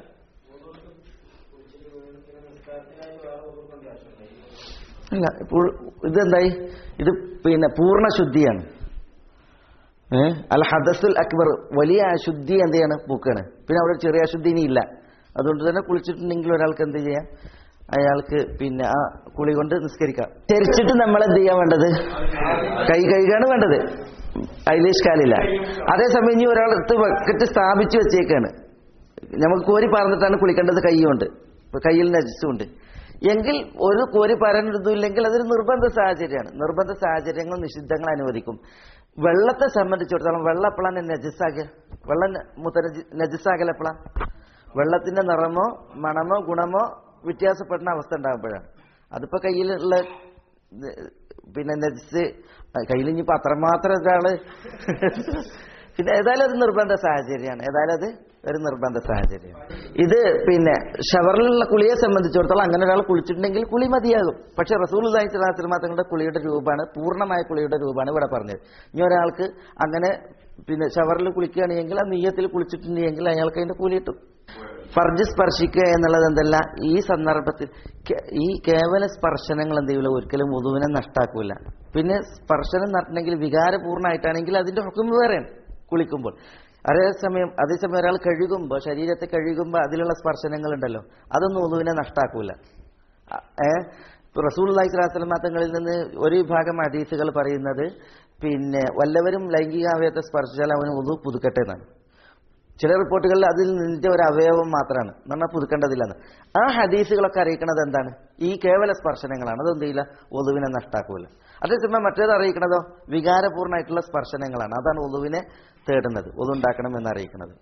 അല്ല ഇപ്പോൾ ഇതെന്തായി ഇത് പിന്നെ പൂർണ്ണ ശുദ്ധിയാണ് ഏ അൽ ഹദസുൽ അക്ബർ വലിയ അശുദ്ധി എന്ത് ചെയ്യാണ് പൂക്കാണ് പിന്നെ അവിടെ ചെറിയ അശുദ്ധി ഇനി ഇല്ല അതുകൊണ്ട് തന്നെ കുളിച്ചിട്ടുണ്ടെങ്കിൽ ഒരാൾക്ക് എന്ത് ചെയ്യാം അയാൾക്ക് പിന്നെ ആ കുളി കൊണ്ട് നിസ്കരിക്കാം ധരിച്ചിട്ട് നമ്മൾ എന്ത് ചെയ്യാൻ വേണ്ടത് കൈ കഴുകാണ് വേണ്ടത് അതിലേഷ് കാലില്ല അതേസമയം ഇനി ഒരാൾ എടുത്ത് ബക്കറ്റ് സ്ഥാപിച്ചു വെച്ചേക്കാണ് നമുക്ക് കോരി പറഞ്ഞിട്ടാണ് കുളിക്കേണ്ടത് കൈയുണ്ട് ഇപ്പൊ കയ്യിൽ നജിച്ചുണ്ട് എങ്കിൽ ഒരു കോരി പറയാനിരുന്നില്ലെങ്കിൽ അതൊരു നിർബന്ധ സാഹചര്യമാണ് നിർബന്ധ സാഹചര്യങ്ങൾ നിഷിദ്ധങ്ങൾ അനുവദിക്കും വെള്ളത്തെ സംബന്ധിച്ചിടത്തോളം വെള്ളം എപ്പോഴാണ് നജസ്സാക്കുക വെള്ളം മുത്ത നജസ്സാകൽ എപ്പോഴാണ് വെള്ളത്തിന്റെ നിറമോ മണമോ ഗുണമോ വ്യത്യാസപ്പെടുന്ന അവസ്ഥ ഉണ്ടാകുമ്പോഴാണ് അതിപ്പോ കയ്യിലുള്ള ഇത് പിന്നെ നെറ്റ്സ് കയ്യിൽ ഇനിയിപ്പോ അത്രമാത്രം ഒരാള് പിന്നെ ഏതായാലും അത് നിർബന്ധ സാഹചര്യമാണ് ഏതായാലും അത് ഒരു നിർബന്ധ സാഹചര്യം ഇത് പിന്നെ ഷവറിലുള്ള കുളിയെ സംബന്ധിച്ചിടത്തോളം അങ്ങനെ ഒരാൾ കുളിച്ചിട്ടുണ്ടെങ്കിൽ കുളി മതിയാകും പക്ഷെ റസൂൽ തങ്ങളുടെ കുളിയുടെ രൂപമാണ് പൂർണ്ണമായ കുളിയുടെ രൂപമാണ് ഇവിടെ പറഞ്ഞത് ഇനി ഒരാൾക്ക് അങ്ങനെ പിന്നെ ഷവറിൽ കുളിക്കുകയാണെങ്കിൽ ആ നീയത്തിൽ കുളിച്ചിട്ടുണ്ടെങ്കിൽ അയാൾക്ക് അതിന്റെ കൂലി കിട്ടും ഫർജ് സ്പർശിക്കുക എന്നുള്ളത് എന്തല്ല ഈ സന്ദർഭത്തിൽ കേ- ഈ കേവല സ്പർശനങ്ങൾ എന്ത് ചെയ്യൂല ഒരിക്കലും വധുവിനെ നഷ്ടാക്കൂല പിന്നെ സ്പർശനം നടത്തണമെങ്കിൽ വികാരപൂർണ്ണമായിട്ടാണെങ്കിൽ അതിന്റെ ഹുക്കും വേറെയാണ് കുളിക്കുമ്പോൾ അതേസമയം അതേസമയം ഒരാൾ കഴുകുമ്പോൾ ശരീരത്തെ കഴുകുമ്പോൾ അതിലുള്ള സ്പർശനങ്ങൾ ഉണ്ടല്ലോ അതൊന്നും വധുവിനെ നഷ്ടാക്കൂല ഏഹ് റസൂൽ അള്ളാഹിസ്ലാസ്ലം തങ്ങളിൽ നിന്ന് ഒരു വിഭാഗം ഹദീസുകൾ പറയുന്നത് പിന്നെ വല്ലവരും ലൈംഗികാവയത്തെ സ്പർശിച്ചാൽ അവന് ഒതു പുതുക്കട്ടെ എന്നാണ് ചില റിപ്പോർട്ടുകളിൽ അതിൽ നിന്റെ ഒരു അവയവം മാത്രമാണ് എന്ന് പറഞ്ഞാൽ പുതുക്കേണ്ടതില്ലെന്ന് ആ ഹദീസുകളൊക്കെ അറിയിക്കുന്നത് എന്താണ് ഈ കേവല സ്പർശനങ്ങളാണ് അതെന്ത് ചെയ്യില്ല ഒതുവിനെ നഷ്ടാക്കൂല അതേസമയം മറ്റേത് അറിയിക്കണതോ വികാരപൂർണ്ണമായിട്ടുള്ള സ്പർശനങ്ങളാണ് അതാണ് ഒതുവിനെ തേടുന്നത് ഒതുണ്ടാക്കണം എന്ന് അറിയിക്കുന്നത്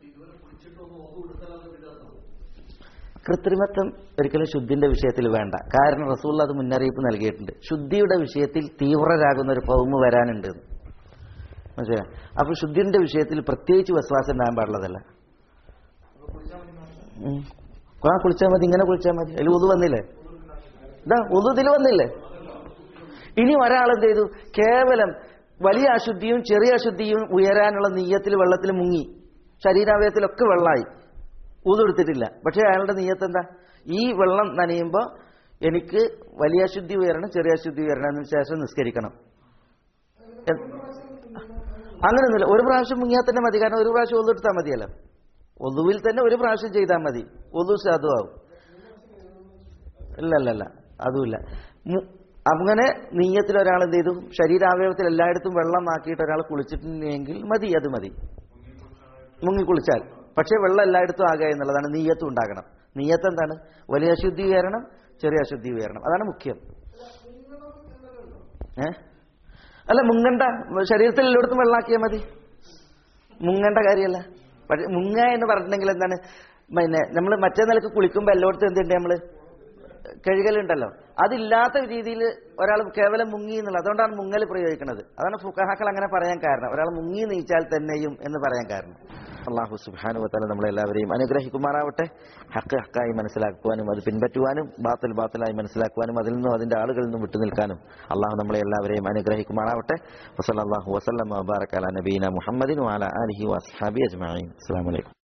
കൃത്രിമത്വം ഒരിക്കലും ശുദ്ധിന്റെ വിഷയത്തിൽ വേണ്ട കാരണം റസൂൽ അത് മുന്നറിയിപ്പ് നൽകിയിട്ടുണ്ട് ശുദ്ധിയുടെ വിഷയത്തിൽ തീവ്രരാകുന്ന ഒരു കൗമ് വരാനുണ്ട് എന്ന്. മനസ്സിലായോ അപ്പൊ ശുദ്ധിന്റെ വിഷയത്തിൽ പ്രത്യേകിച്ച് വിശ്വാസം ഉണ്ടാകാൻ പാടുള്ളതല്ല ഉം. ആ കുളിച്ചാൽ മതി ഇങ്ങനെ കുളിച്ചാൽ മതി അതിൽ ഉതു വന്നില്ലേ ഇതാ ഉതു ഇതിൽ വന്നില്ലേ ഇനി ഒരാൾ എന്ത് ചെയ്തു കേവലം വലിയ അശുദ്ധിയും ചെറിയ അശുദ്ധിയും ഉയരാനുള്ള നീയത്തിൽ വെള്ളത്തിൽ മുങ്ങി ശരീരാവയത്തിലൊക്കെ വെള്ളമായി ഊതെടുത്തിട്ടില്ല പക്ഷെ അയാളുടെ നീയത്ത് എന്താ ഈ വെള്ളം നനയുമ്പോൾ എനിക്ക് വലിയ അശുദ്ധി ഉയരണം ചെറിയ അശുദ്ധി ഉയരണം അതിന് ശേഷം നിസ്കരിക്കണം എ- അങ്ങനെയൊന്നുമില്ല ഒരു പ്രാവശ്യം മുങ്ങിയാൽ തന്നെ മതി കാരണം ഒരു പ്രാവശ്യം ഒതു എടുത്താൽ മതിയല്ലോ ഒതുവിൽ തന്നെ ഒരു പ്രാവശ്യം ചെയ്താൽ മതി ഒതു സാധുവാകും ഇല്ല അല്ല അല്ല അതുമില്ല മു- അങ്ങനെ നീയത്തിൽ ഒരാൾ എന്ത് ചെയ്തു ശരീരാവയവത്തിൽ എല്ലായിടത്തും വെള്ളം ആക്കിയിട്ട് ഒരാൾ കുളിച്ചിട്ടുണ്ടെങ്കിൽ മതി അത് മതി മുങ്ങി കുളിച്ചാൽ പക്ഷേ വെള്ളം എല്ലായിടത്തും ആകുക എന്നുള്ളതാണ് നീയത്തും ഉണ്ടാകണം നീയത്ത് എന്താണ് വലിയ അശുദ്ധി ഉയരണം ചെറിയ അശുദ്ധി ഉയരണം അതാണ് മുഖ്യം ഏ അല്ല മുങ്ങണ്ട ശരീരത്തിൽ എല്ലായിടത്തും വെള്ളമാക്കിയാൽ മതി മുങ്ങേണ്ട കാര്യമല്ല പക്ഷെ മുങ്ങ എന്ന് പറഞ്ഞിട്ടുണ്ടെങ്കിൽ എന്താണ് പിന്നെ നമ്മൾ മറ്റേ നിലക്ക് കുളിക്കുമ്പോൾ എല്ലായിടത്തും എന്തുണ്ട് നമ്മൾ കഴുകലുണ്ടല്ലോ അതില്ലാത്ത രീതിയിൽ ഒരാൾ കേവലം മുങ്ങി എന്നുള്ളത് അതുകൊണ്ടാണ് മുങ്ങൽ പ്രയോഗിക്കുന്നത് അതാണ് ഫുക്കഹാക്കൾ അങ്ങനെ പറയാൻ കാരണം ഒരാൾ മുങ്ങി നീച്ചാൽ തന്നെയും എന്ന് പറയാൻ കാരണം അള്ളാഹു സുബാനുവത്തല നമ്മളെല്ലാവരെയും അനുഗ്രഹിക്കുമാറാവട്ടെ ഹക്ക് ഹക്കായി മനസ്സിലാക്കുവാനും അത് പിൻപറ്റുവാനും ബാത്തിൽ ബാത്തിലായി മനസ്സിലാക്കുവാനും അതിൽ നിന്നും അതിന്റെ ആളുകളിൽ നിന്നും വിട്ടുനിൽക്കാനും അള്ളാഹു നമ്മളെ എല്ലാവരെയും അനുഗ്രഹിക്കുമാറാവട്ടെ വസല്ലാഹു വസ്ലം വബാറക്കാല നബീന മുഹമ്മദിൻ വാല അലഹി വസ്ഹാബി അജ്മാൻ അസ്സാം വലൈക്കും